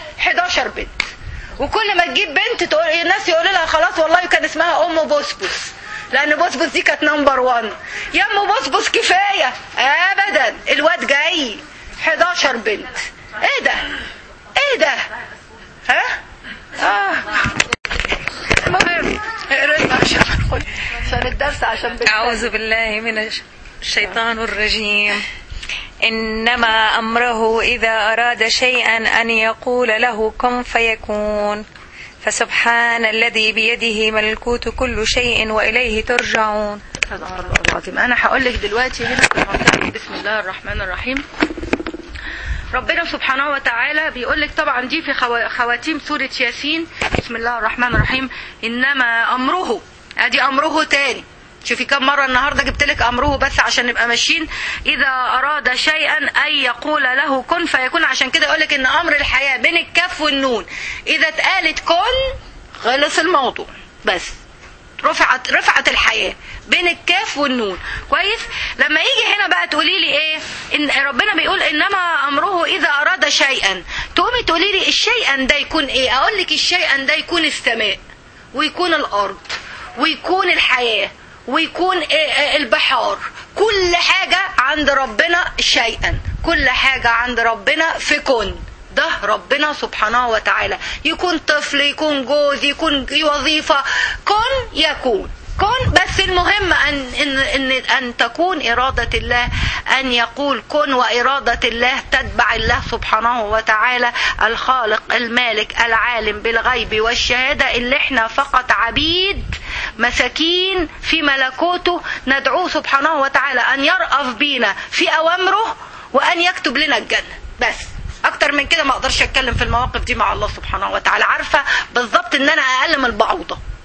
11 بنت وكل ما تجيب بنت تقول الناس يقولوا لها خلاص والله كان اسمها ام بوسبوس لان بوسبوس دي كانت نمبر 1 يا ام بوسبوس كفايه ابدا الواد جاي 11 بنت ايه ده ايه ده ها اه المهم اقرا عشان عشان الدرس عشان بنت أعوذ بالله من الشيطان الرجيم إنما أمره إذا أراد شيئا أن يقول له كن فيكون فسبحان الذي بيده ملكوت كل شيء وإليه ترجعون صدق الله العظيم انا هقول لك دلوقتي هنا في المنطقه بسم الله الرحمن الرحيم ربنا سبحانه وتعالى بيقول لك طبعا دي في خوا- خواتيم سوره ياسين بسم الله الرحمن الرحيم انما امره ادي امره تاني شوفي كم مرة النهاردة جبت لك أمره بس عشان نبقى ماشيين إذا أراد شيئا أن يقول له كن فيكون عشان كده يقول لك إن أمر الحياة بين الكاف والنون إذا اتقالت كن خلص الموضوع بس رفعت رفعت الحياه بين الكاف والنون كويس لما يجي هنا بقى تقولي لي ايه ان ربنا بيقول انما امره اذا اراد شيئا تقومي تقولي لي الشيئا ده يكون ايه اقول لك الشيئا ده يكون السماء ويكون الارض ويكون الحياه ويكون إيه إيه البحار كل حاجه عند ربنا شيئا كل حاجه عند ربنا في كن ده ربنا سبحانه وتعالى يكون طفل يكون جوز يكون وظيفة كن يكون كن بس المهم أن, إن, إن, أن تكون إرادة الله أن يقول كن وإرادة الله تتبع الله سبحانه وتعالى الخالق المالك العالم بالغيب والشهادة اللي احنا فقط عبيد مساكين في ملكوته ندعوه سبحانه وتعالى أن يرأف بينا في أوامره وأن يكتب لنا الجنة بس اكتر من كده ما اقدرش اتكلم في المواقف دي مع الله سبحانه وتعالى عارفه بالظبط ان انا اقل من البعوضه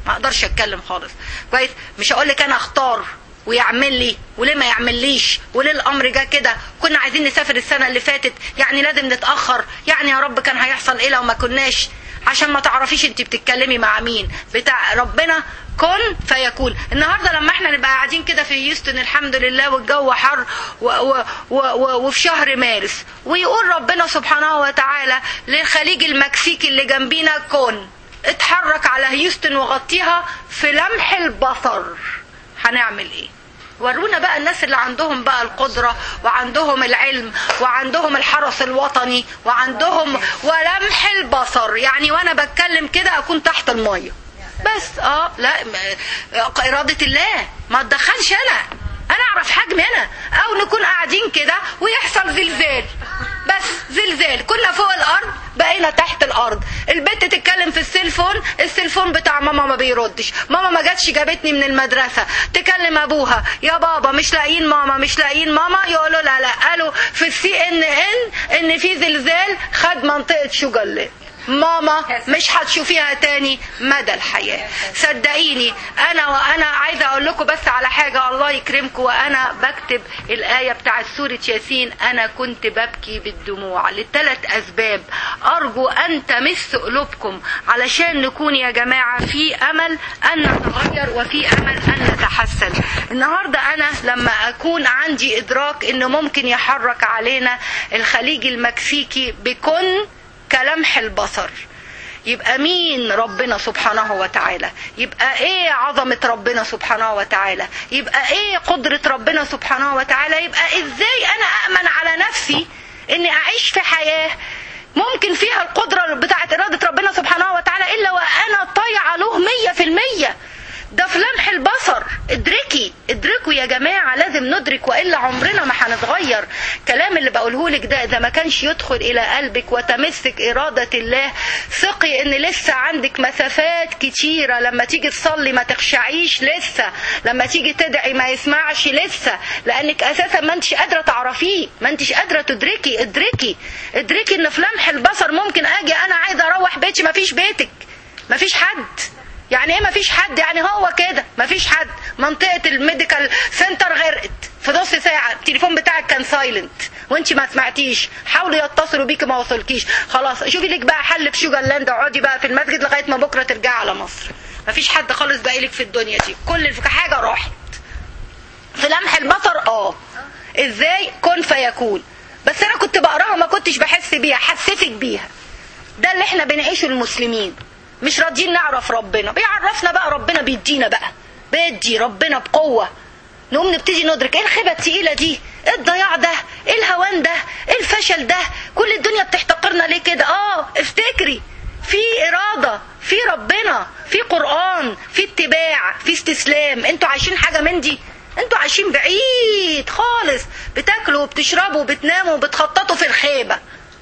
ما اقدرش اتكلم خالص كويس مش هقول لك انا اختار ويعمل لي وليه ما يعمليش وليه الامر جه كده كنا عايزين نسافر السنه اللي فاتت يعني لازم نتاخر يعني يا رب كان هيحصل ايه لو ما كناش عشان ما تعرفيش انت بتتكلمي مع مين بتاع ربنا كن فيكون النهارده لما احنا نبقى قاعدين كده في هيوستن الحمد لله والجو حر و و و و وفي شهر مارس ويقول ربنا سبحانه وتعالى للخليج المكسيكي اللي جنبينا كن اتحرك على هيوستن وغطيها في لمح البصر هنعمل ايه ورونا بقى الناس اللي عندهم بقى القدرة وعندهم العلم وعندهم الحرس الوطني وعندهم ولمح البصر يعني وانا بتكلم كده اكون تحت المية بس اه لا إرادة الله ما تدخلش انا انا اعرف حجمي انا او نكون قاعدين كده ويحصل زلزال بس زلزال كنا فوق الارض بقينا تحت الارض البنت تتكلم في السيلفون السيلفون بتاع ماما ما بيردش ماما ما جاتش جابتني من المدرسه تكلم ابوها يا بابا مش لاقيين ماما مش لاقيين ماما يقولوا لا لا قالوا في السي ان ان ان في زلزال خد منطقه شوجرلاند ماما مش هتشوفيها تاني مدى الحياة صدقيني انا وانا عايزة اقول لكم بس على حاجة الله يكرمكم وانا بكتب الاية بتاعت سورة ياسين انا كنت ببكي بالدموع لثلاث اسباب ارجو ان تمس قلوبكم علشان نكون يا جماعة في امل ان نتغير وفي امل ان نتحسن النهاردة انا لما اكون عندي ادراك انه ممكن يحرك علينا الخليج المكسيكي بكن كلمح البصر يبقى مين ربنا سبحانه وتعالى يبقى ايه عظمة ربنا سبحانه وتعالى يبقى ايه قدرة ربنا سبحانه وتعالى يبقى ازاي انا امن على نفسي اني اعيش في حياة ممكن فيها القدرة بتاعت ارادة ربنا سبحانه وتعالى الا وانا طايعة له مية في المية ده في لمح البصر ادركي ادركوا يا جماعة لازم ندرك وإلا عمرنا ما هنتغير كلام اللي بقوله لك ده إذا ما كانش يدخل إلى قلبك وتمسك إرادة الله ثقي إن لسه عندك مسافات كتيرة لما تيجي تصلي ما تخشعيش لسه لما تيجي تدعي ما يسمعش لسه لأنك أساسا ما انتش قادرة تعرفيه ما انتش قادرة تدركي ادركي ادركي إن في لمح البصر ممكن أجي أنا عايزة أروح بيتي ما فيش بيتك ما فيش حد يعني ايه مفيش حد يعني هو كده مفيش حد منطقة الميديكال سنتر غرقت في نص ساعة التليفون بتاعك كان سايلنت وانت ما سمعتيش حاولوا يتصلوا بيك ما وصلكيش خلاص شوفي لك بقى حل في شوجرلاند اقعدي بقى في المسجد لغاية ما بكرة ترجعي على مصر مفيش حد خالص باقي لك في الدنيا دي كل حاجة راحت في لمح البصر اه ازاي كن فيكون بس انا كنت بقراها ما كنتش بحس بيها حسيتك بيها ده اللي احنا بنعيشه المسلمين مش راضيين نعرف ربنا بيعرفنا بقى ربنا بيدينا بقى بيدي ربنا بقوة نقوم نبتدي ندرك ايه الخيبة التقيلة دي ايه الضياع ده ايه الهوان ده ايه الفشل ده كل الدنيا بتحتقرنا ليه كده اه افتكري في إرادة في ربنا في قرآن في اتباع في استسلام انتوا عايشين حاجة من دي انتوا عايشين بعيد خالص بتاكلوا وبتشربوا وبتناموا وبتخططوا في الخيبة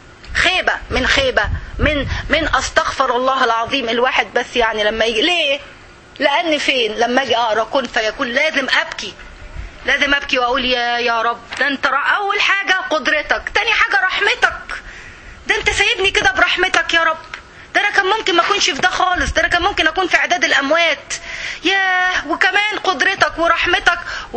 خيبة من خيبة من من استغفر الله العظيم الواحد بس يعني لما يجي ليه لان فين لما اجي اقرا كن فيكون لازم ابكي لازم ابكي واقول يا يا رب ده انت اول حاجه قدرتك تاني حاجه رحمتك ده انت سايبني كده برحمتك يا رب ده انا كان ممكن ما اكونش في ده خالص ده انا كان ممكن اكون في اعداد الاموات ياه وكمان قدرتك ورحمتك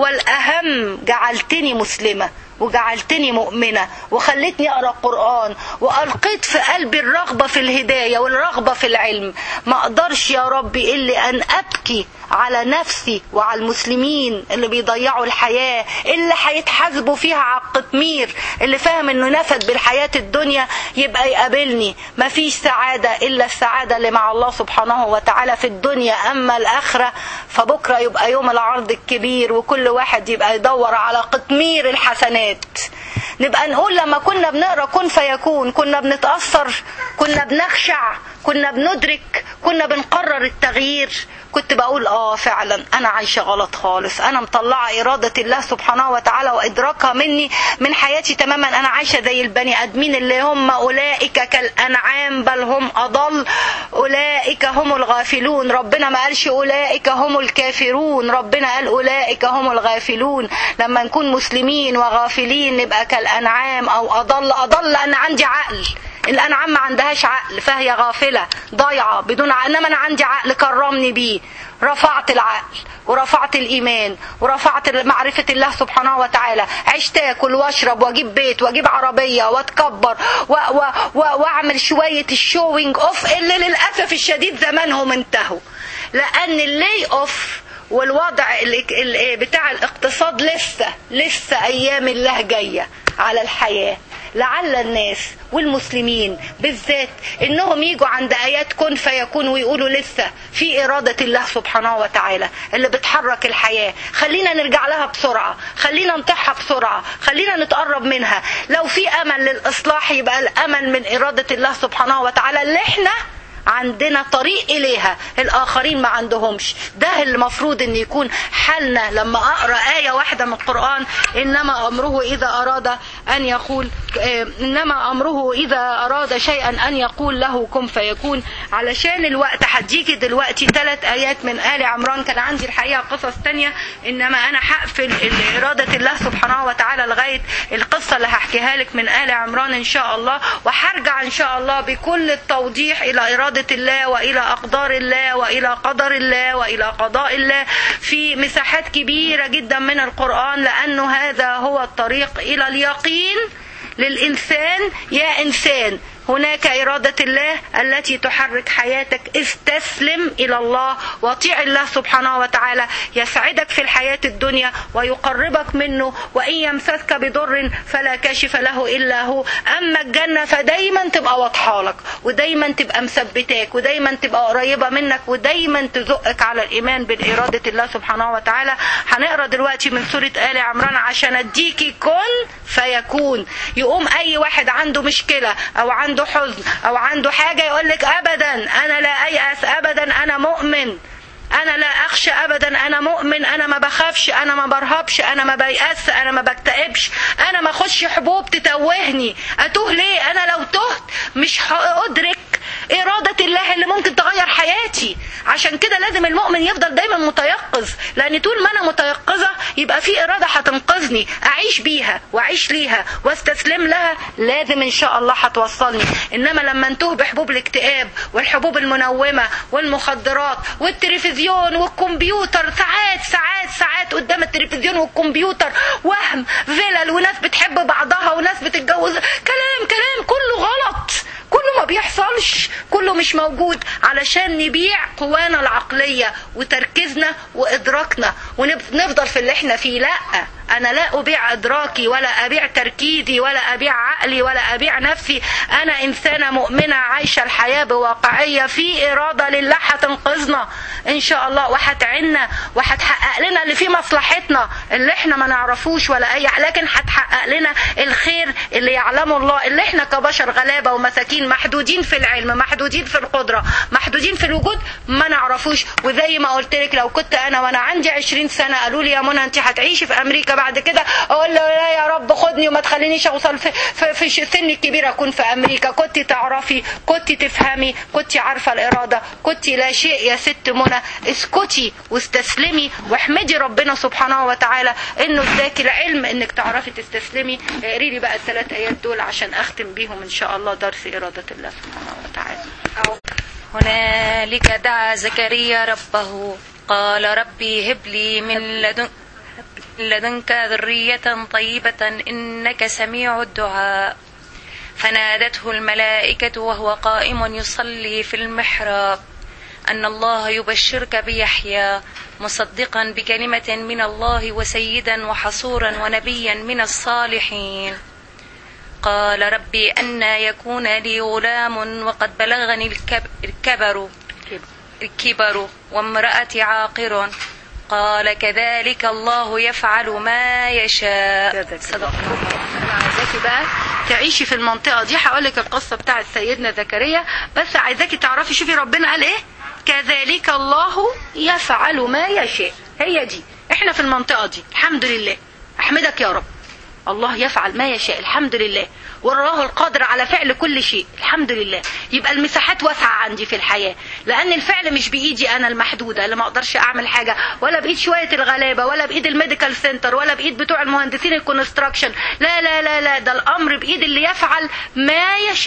والاهم جعلتني مسلمه وجعلتني مؤمنة وخلتني أقرأ القرآن وألقيت في قلبي الرغبة في الهداية والرغبة في العلم ما أقدرش يا ربي إلا أن أبكي على نفسي وعلى المسلمين اللي بيضيعوا الحياة اللي هيتحاسبوا فيها على القطمير اللي فاهم انه نفد بالحياة الدنيا يبقى يقابلني مفيش سعادة الا السعادة اللي مع الله سبحانه وتعالى في الدنيا اما الاخرة فبكرة يبقى يوم العرض الكبير وكل واحد يبقى يدور على قطمير الحسنات نبقى نقول لما كنا بنقرا كن فيكون كنا بنتأثر كنا بنخشع كنا بندرك كنا بنقرر التغيير كنت بقول اه فعلا انا عايشه غلط خالص انا مطلعه اراده الله سبحانه وتعالى وادراكها مني من حياتي تماما انا عايشه زي البني ادمين اللي هم اولئك كالانعام بل هم اضل اولئك هم الغافلون ربنا ما قالش اولئك هم الكافرون ربنا قال اولئك هم الغافلون لما نكون مسلمين وغافلين نبقى كالانعام او اضل اضل انا عندي عقل الانعام ما عندهاش عقل فهي غافله ضايعه بدون عقل انما انا عندي عقل كرمني بيه رفعت العقل ورفعت الايمان ورفعت معرفه الله سبحانه وتعالى عشت اكل واشرب واجيب بيت واجيب عربيه واتكبر و و و واعمل شويه الشوينج اوف اللي للاسف الشديد زمانهم انتهوا لان اللي اوف والوضع ال- ال- بتاع الاقتصاد لسه لسه ايام الله جايه على الحياه لعل الناس والمسلمين بالذات انهم يجوا عند ايات كن فيكون ويقولوا لسه في اراده الله سبحانه وتعالى اللي بتحرك الحياه خلينا نرجع لها بسرعه خلينا نطيعها بسرعه خلينا نتقرب منها لو في امل للاصلاح يبقى الامل من اراده الله سبحانه وتعالى اللي احنا عندنا طريق إليها الآخرين ما عندهمش ده المفروض أن يكون حالنا لما أقرأ آية واحدة من القرآن إنما أمره إذا أراد أن يقول آه، إنما أمره إذا أراد شيئا أن يقول له كن فيكون علشان الوقت هديكي دلوقتي ثلاث آيات من آل عمران كان عندي الحقيقة قصص تانية إنما أنا هقفل إرادة الله سبحانه وتعالى لغاية القصة اللي هحكيها لك من آل عمران إن شاء الله وهرجع إن شاء الله بكل التوضيح إلى إرادة الله وإلى أقدار الله وإلى قدر الله وإلى قضاء الله في مساحات كبيرة جدا من القرآن لأنه هذا هو الطريق إلى اليقين للإنسان يا إنسان هناك إرادة الله التي تحرك حياتك استسلم إلى الله واطيع الله سبحانه وتعالى يسعدك في الحياة الدنيا ويقربك منه وإن يمسسك بضر فلا كاشف له إلا هو أما الجنة فدايما تبقى واضحة لك ودايما تبقى مثبتاك ودايما تبقى قريبة منك ودايما تزقك على الإيمان بالإرادة الله سبحانه وتعالى هنقرا دلوقتي من سورة آل عمران عشان أديكي كن فيكون يقوم أي واحد عنده مشكلة أو عنده حزن أو عنده حاجة يقول لك أبدا أنا لا أيأس أبدا أنا مؤمن انا لا اخشى ابدا انا مؤمن انا ما بخافش انا ما برهبش انا ما بيأس انا ما بكتئبش انا ما اخش حبوب تتوهني اتوه ليه انا لو تهت مش ادرك إرادة الله اللي ممكن تغير حياتي عشان كده لازم المؤمن يفضل دايما متيقظ لأن طول ما أنا متيقظة يبقى في إرادة هتنقذني أعيش بيها وأعيش ليها واستسلم لها لازم إن شاء الله هتوصلني إنما لما انتهي بحبوب الاكتئاب والحبوب المنومة والمخدرات والتلفزيون والكمبيوتر ساعات ساعات ساعات قدام التلفزيون والكمبيوتر وهم فلل وناس بتحب بعضها وناس بتتجوز كلام كلام كله غلط كله ما بيحصلش كله مش موجود علشان نبيع قوانا العقلية وتركيزنا وإدراكنا ونفضل في اللي احنا فيه لا أنا لا أبيع إدراكي ولا أبيع تركيزي ولا أبيع عقلي ولا أبيع نفسي أنا إنسانة مؤمنة عايشة الحياة بواقعية في إرادة لله هتنقذنا إن شاء الله وهتعنا وهتحقق لنا اللي في مصلحتنا اللي احنا ما نعرفوش ولا أي لكن هتحقق لنا الخير اللي يعلمه الله اللي احنا كبشر غلابة ومساكين محدودين في العلم محدودين في القدرة محدودين في الوجود ما نعرفوش وزي ما قلت لك لو كنت أنا وأنا عندي 20 سنة قالوا لي يا منى أنت هتعيشي في أمريكا بعد كده اقول له لا يا رب خدني وما تخلينيش اوصل في, في, في سن الكبير اكون في امريكا كنت تعرفي كنت تفهمي كنت عارفه الاراده كنت لا شيء يا ست منى اسكتي واستسلمي واحمدي ربنا سبحانه وتعالى انه اداكي العلم انك تعرفي تستسلمي اقري لي بقى الثلاث ايات دول عشان اختم بيهم ان شاء الله درس اراده الله سبحانه وتعالى هنالك دعا زكريا ربه قال ربي هب لي من لدن لدنك ذرية طيبة إنك سميع الدعاء فنادته الملائكة وهو قائم يصلي في المحراب أن الله يبشرك بيحيى مصدقا بكلمة من الله وسيدا وحصورا ونبيا من الصالحين قال ربي أنا يكون لي غلام وقد بلغني الكبر الكبر وامرأتي عاقر قال كذلك الله يفعل ما يشاء صدق انا عايزاكي بقى تعيشي في المنطقه دي هقول لك القصه بتاعت سيدنا زكريا بس عايزاكي تعرفي شوفي ربنا قال ايه كذلك الله يفعل ما يشاء هي دي احنا في المنطقه دي الحمد لله احمدك يا رب الله يفعل ما يشاء الحمد لله والله القادر على فعل كل شيء الحمد لله يبقى المساحات واسعة عندي في الحياة لأن الفعل مش بإيدي أنا المحدودة اللي ما أقدرش أعمل حاجة ولا بإيد شوية الغلابة ولا بإيد الميديكال سنتر ولا بإيد بتوع المهندسين الكونستراكشن لا لا لا لا ده الأمر بإيد اللي يفعل ما يشاء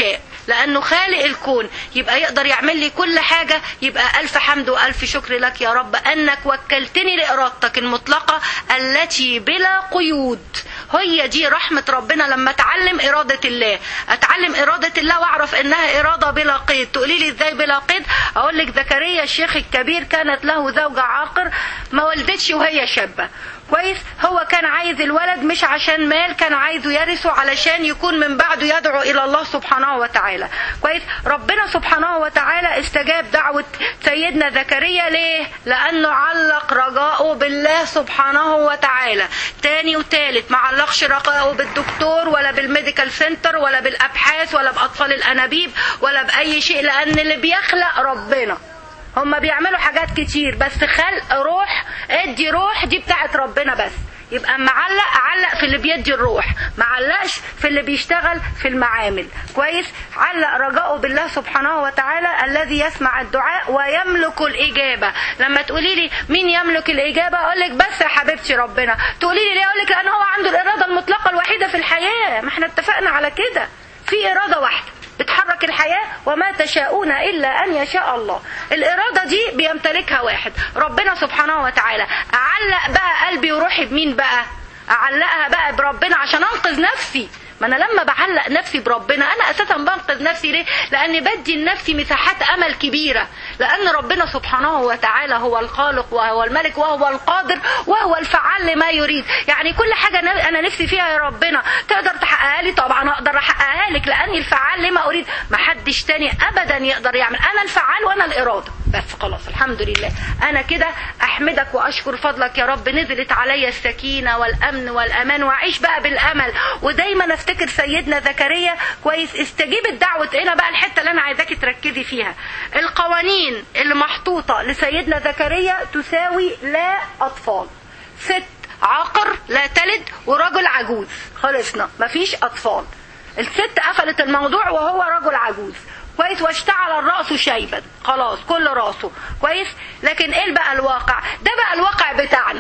لانه خالق الكون يبقى يقدر يعمل لي كل حاجه يبقى الف حمد والف شكر لك يا رب انك وكلتني لارادتك المطلقه التي بلا قيود هي دي رحمة ربنا لما اتعلم إرادة الله اتعلم إرادة الله واعرف انها إرادة بلا قيد تقولي لي ازاي بلا قيد اقول لك زكريا الشيخ الكبير كانت له زوجة عاقر ما ولدتش وهي شابة كويس هو كان عايز الولد مش عشان مال كان عايزه يرثه علشان يكون من بعده يدعو الى الله سبحانه وتعالى كويس ربنا سبحانه وتعالى استجاب دعوة سيدنا زكريا ليه لانه علق رجاءه بالله سبحانه وتعالى تاني وتالت ما علقش رجاءه بالدكتور ولا بالميديكال سنتر ولا بالابحاث ولا باطفال الانابيب ولا باي شيء لان اللي بيخلق ربنا هم بيعملوا حاجات كتير بس خلق روح ادي روح دي بتاعت ربنا بس يبقى معلق علق في اللي بيدي الروح معلقش في اللي بيشتغل في المعامل كويس علق رجاؤه بالله سبحانه وتعالى الذي يسمع الدعاء ويملك الإجابة لما تقولي لي مين يملك الإجابة أقول لك بس يا حبيبتي ربنا تقولي لي ليه أقول لك لأن هو عنده الإرادة المطلقة الوحيدة في الحياة ما احنا اتفقنا على كده في إرادة واحدة بتحرك الحياة وما تشاءون إلا أن يشاء الله الإرادة دي بيمتلكها واحد ربنا سبحانه وتعالى أعلق بقى قلبي وروحي بمين بقى أعلقها بقى بربنا عشان أنقذ نفسي ما انا لما بعلق نفسي بربنا انا اساسا بنقذ نفسي ليه لاني بدي لنفسي مساحات امل كبيره لان ربنا سبحانه وتعالى هو الخالق وهو الملك وهو القادر وهو الفعال لما يريد يعني كل حاجه انا نفسي فيها يا ربنا تقدر تحققها لي طبعا اقدر احققها لك لاني الفعال لما اريد ما حدش تاني ابدا يقدر يعمل انا الفعال وانا الاراده بس خلاص الحمد لله انا كده احمدك واشكر فضلك يا رب نزلت عليا السكينه والامن والامان واعيش بقى بالامل ودايما افتكر سيدنا زكريا كويس استجيب الدعوه هنا بقى الحته اللي انا عايزاكي تركزي فيها القوانين اللي محطوطه لسيدنا زكريا تساوي لا اطفال ست عاقر لا تلد ورجل عجوز خلصنا مفيش اطفال الست قفلت الموضوع وهو رجل عجوز كويس واشتعل الرأس شيبا خلاص كل راسه كويس لكن ايه بقى الواقع ده بقى الواقع بتاعنا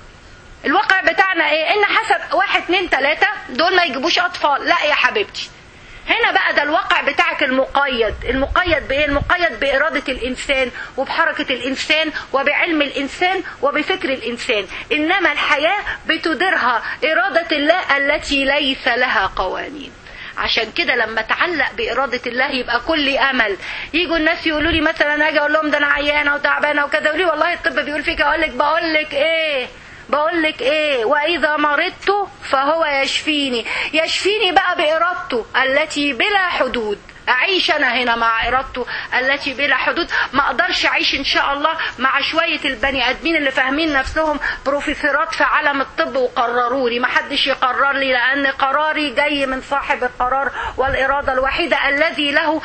الواقع بتاعنا ايه ان حسب واحد اتنين تلاتة دول ما يجيبوش اطفال لا يا حبيبتي هنا بقى ده الواقع بتاعك المقيد المقيد بايه المقيد بإرادة الإنسان وبحركة الإنسان وبعلم الإنسان وبفكر الإنسان إنما الحياة بتديرها إرادة الله التي ليس لها قوانين عشان كده لما اتعلق بإرادة الله يبقى كل أمل يجوا الناس يقولوا لي مثلا أجي أقول لهم ده أنا عيانة وتعبانة وكذا يقولوا لي والله الطب بيقول فيك أقول لك بقول لك إيه بقول لك ايه واذا مرضت فهو يشفيني يشفيني بقى بارادته التي بلا حدود اعيش انا هنا مع ارادته التي بلا حدود ما اقدرش اعيش ان شاء الله مع شويه البني ادمين اللي فاهمين نفسهم بروفيسورات في عالم الطب وقرروا لي ما حدش يقرر لي لان قراري جاي من صاحب القرار والاراده الوحيده الذي له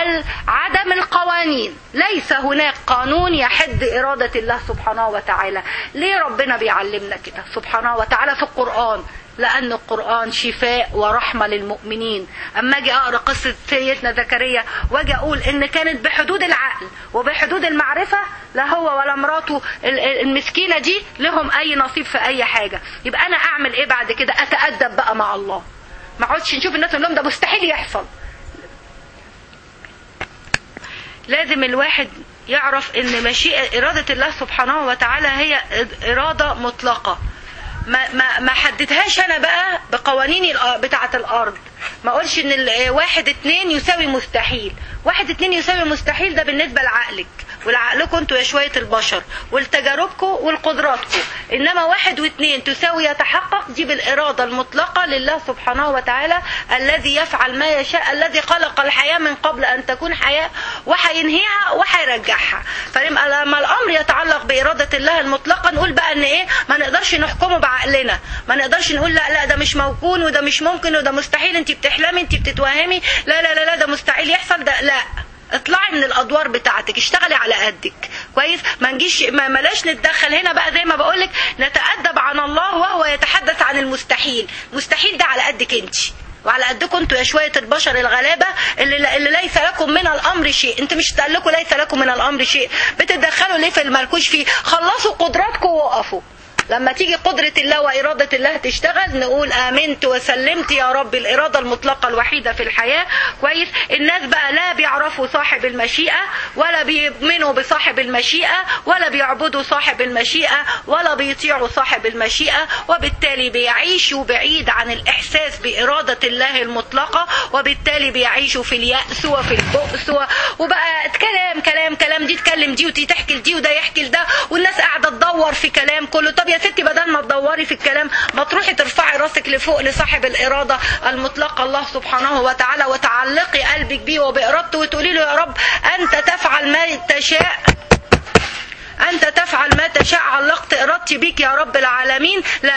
عدم القوانين ليس هناك قانون يحد اراده الله سبحانه وتعالى ليه ربنا بيعلمنا كده سبحانه وتعالى في القران لأن القرآن شفاء ورحمة للمؤمنين أما أجي أقرأ قصة سيدنا زكريا وأجي أقول إن كانت بحدود العقل وبحدود المعرفة لا هو ولا مراته المسكينة دي لهم أي نصيب في أي حاجة يبقى أنا أعمل إيه بعد كده أتأدب بقى مع الله ما اقعدش نشوف الناس لهم ده مستحيل يحصل لازم الواحد يعرف ان مشيئة إرادة الله سبحانه وتعالى هي إرادة مطلقة ما ما ما حددهاش انا بقى بقوانيني بتاعه الارض ما اقولش ان واحد اتنين يساوي مستحيل واحد اتنين يساوي مستحيل ده بالنسبه لعقلك ولعقلكم انتوا يا شويه البشر ولتجاربكم ولقدراتكم انما واحد واثنين تساوي يتحقق دي بالاراده المطلقه لله سبحانه وتعالى الذي يفعل ما يشاء الذي خلق الحياه من قبل ان تكون حياه وهينهيها وهيرجعها فلما الامر يتعلق باراده الله المطلقه نقول بقى ان ايه ما نقدرش نحكمه بعقلنا ما نقدرش نقول لا لا ده مش موكون وده مش ممكن وده مستحيل انت بتحلمي انت بتتوهمي لا لا لا لا ده مستحيل يحصل ده لا اطلعي من الادوار بتاعتك اشتغلي على قدك كويس ما نجيش ما ملاش نتدخل هنا بقى زي ما بقولك نتادب عن الله وهو يتحدث عن المستحيل مستحيل ده على قدك انت وعلى قدكم انتوا يا شويه البشر الغلابه اللي, اللي ليس لكم من الامر شيء انت مش تقول لكم ليس لكم من الامر شيء بتتدخلوا ليه في المالكوش فيه خلصوا قدراتكم ووقفوا لما تيجي قدرة الله وإرادة الله تشتغل نقول آمنت وسلمت يا رب الإرادة المطلقة الوحيدة في الحياة كويس الناس بقى لا بيعرفوا صاحب المشيئة ولا بيؤمنوا بصاحب المشيئة ولا بيعبدوا صاحب المشيئة ولا بيطيعوا صاحب المشيئة وبالتالي بيعيشوا بعيد عن الإحساس بإرادة الله المطلقة وبالتالي بيعيشوا في اليأس وفي البؤس و... وبقى كلام كلام كلام دي تكلم دي ودي تحكي لدي وده يحكي لده والناس قاعدة تدور في كلام كله طب يا ستي بدل ما تدوري في الكلام ما تروحي ترفعي راسك لفوق لصاحب الإرادة المطلقة الله سبحانه وتعالى وتعلقي قلبك بيه وبإرادته وتقولي له يا رب أنت تفعل ما تشاء أنت تفعل ما تشاء علقت إرادتي بيك يا رب العالمين لا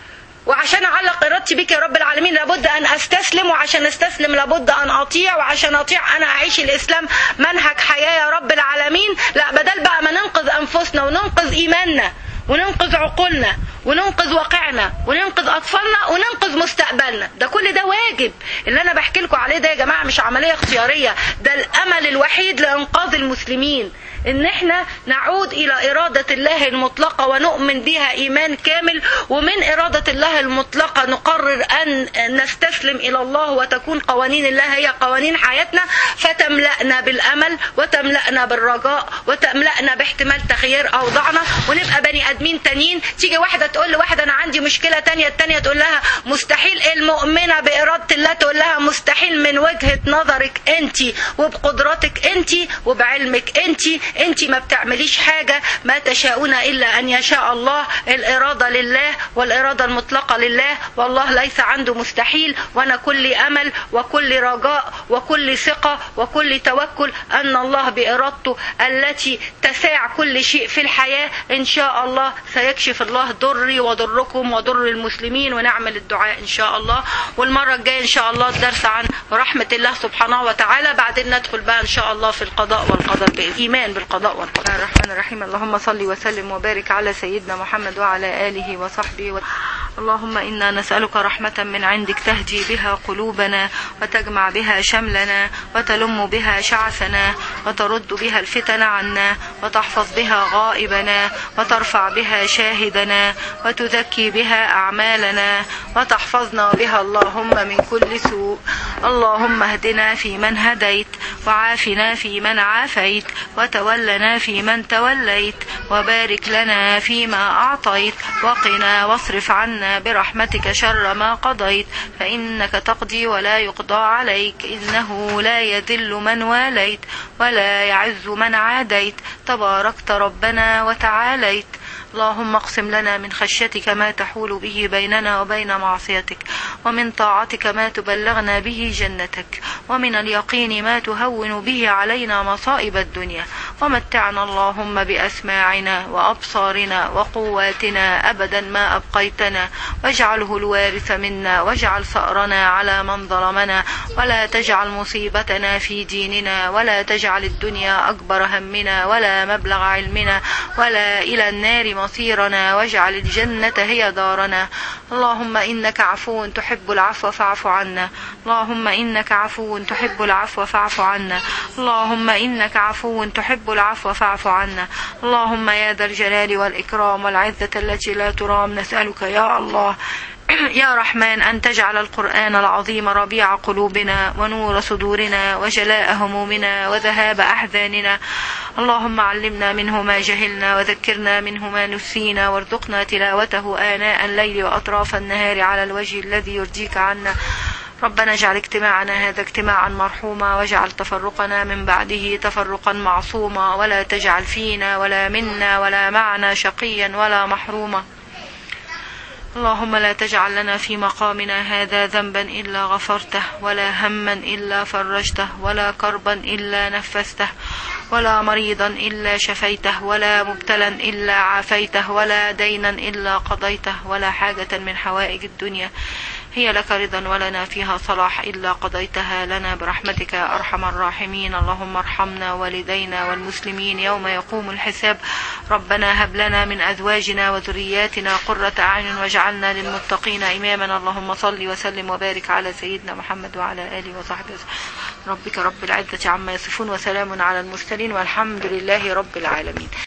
وعشان اعلق ارادتي بك يا رب العالمين لابد ان استسلم وعشان استسلم لابد ان اطيع وعشان اطيع انا اعيش الاسلام منهج حياه يا رب العالمين لا بدل بقى ما ننقذ انفسنا وننقذ ايماننا وننقذ عقولنا وننقذ واقعنا وننقذ اطفالنا وننقذ مستقبلنا ده كل ده واجب اللي انا بحكي لكم عليه ده يا جماعه مش عمليه اختياريه ده الامل الوحيد لانقاذ المسلمين ان احنا نعود الى اراده الله المطلقه ونؤمن بها ايمان كامل ومن اراده الله المطلقه نقرر ان نستسلم الى الله وتكون قوانين الله هي قوانين حياتنا فتملانا بالامل وتملانا بالرجاء وتملانا باحتمال تغيير اوضاعنا ونبقى بني ادمين تانيين تيجي واحده تقول لواحده انا عندي مشكله تانية التانية تقول لها مستحيل المؤمنه باراده الله تقول لها مستحيل من وجهه نظرك انت وبقدرتك انت وبعلمك انت انت ما بتعمليش حاجة ما تشاءون الا ان يشاء الله الارادة لله والارادة المطلقة لله والله ليس عنده مستحيل وانا كل امل وكل رجاء وكل ثقة وكل توكل ان الله بارادته التي تساع كل شيء في الحياة ان شاء الله سيكشف الله ضري وضركم وضر المسلمين ونعمل الدعاء ان شاء الله والمرة الجاية ان شاء الله الدرس عن رحمة الله سبحانه وتعالى بعدين ندخل بقى ان شاء الله في القضاء والقدر بالايمان بالقضاء والقدر الرحمن الرحيم اللهم صل وسلم وبارك على سيدنا محمد وعلى اله وصحبه و... اللهم انا نسالك رحمه من عندك تهدي بها قلوبنا وتجمع بها شملنا وتلم بها شعثنا وترد بها الفتن عنا وتحفظ بها غائبنا وترفع بها شاهدنا وتزكي بها اعمالنا وتحفظنا بها اللهم من كل سوء اللهم اهدنا فيمن هديت وعافنا فيمن عافيت وتولنا فيمن توليت وبارك لنا فيما أعطيت وقنا واصرف عنا برحمتك شر ما قضيت فإنك تقضي ولا يقضى عليك إنه لا يذل من واليت ولا يعز من عاديت تباركت ربنا وتعاليت اللهم اقسم لنا من خشيتك ما تحول به بيننا وبين معصيتك ومن طاعتك ما تبلغنا به جنتك ومن اليقين ما تهون به علينا مصائب الدنيا ومتعنا اللهم بأسماعنا وأبصارنا وقواتنا أبدا ما أبقيتنا واجعله الوارث منا واجعل ثأرنا على من ظلمنا ولا تجعل مصيبتنا في ديننا ولا تجعل الدنيا أكبر همنا ولا مبلغ علمنا ولا إلى النار مصيرنا واجعل الجنة هي دارنا اللهم إنك عفو تحب العفو فاعف عنا اللهم إنك عفو تحب العفو فاعف عنا اللهم إنك عفو تحب العفو فاعف عنا اللهم يا ذا الجلال والإكرام والعزة التي لا ترام نسألك يا الله يا رحمن أن تجعل القرآن العظيم ربيع قلوبنا ونور صدورنا وجلاء همومنا وذهاب أحزاننا اللهم علمنا منه ما جهلنا وذكرنا منه ما نسينا وارزقنا تلاوته آناء الليل وأطراف النهار على الوجه الذي يرضيك عنا ربنا اجعل اجتماعنا هذا اجتماعا مرحوما واجعل تفرقنا من بعده تفرقا معصوما ولا تجعل فينا ولا منا ولا معنا شقيا ولا محروما اللهم لا تجعل لنا في مقامنا هذا ذنبا إلا غفرته ولا هما إلا فرجته ولا كربا إلا نفسته ولا مريضا إلا شفيته ولا مبتلا إلا عافيته ولا دينا إلا قضيته ولا حاجة من حوائج الدنيا هي لك رضا ولنا فيها صلاح إلا قضيتها لنا برحمتك يا أرحم الراحمين اللهم ارحمنا والدينا والمسلمين يوم يقوم الحساب ربنا هب لنا من أزواجنا وذرياتنا قرة أعين واجعلنا للمتقين إماما اللهم صل وسلم وبارك على سيدنا محمد وعلى آله وصحبه وسلم ربك رب العزة عما يصفون وسلام على المرسلين والحمد لله رب العالمين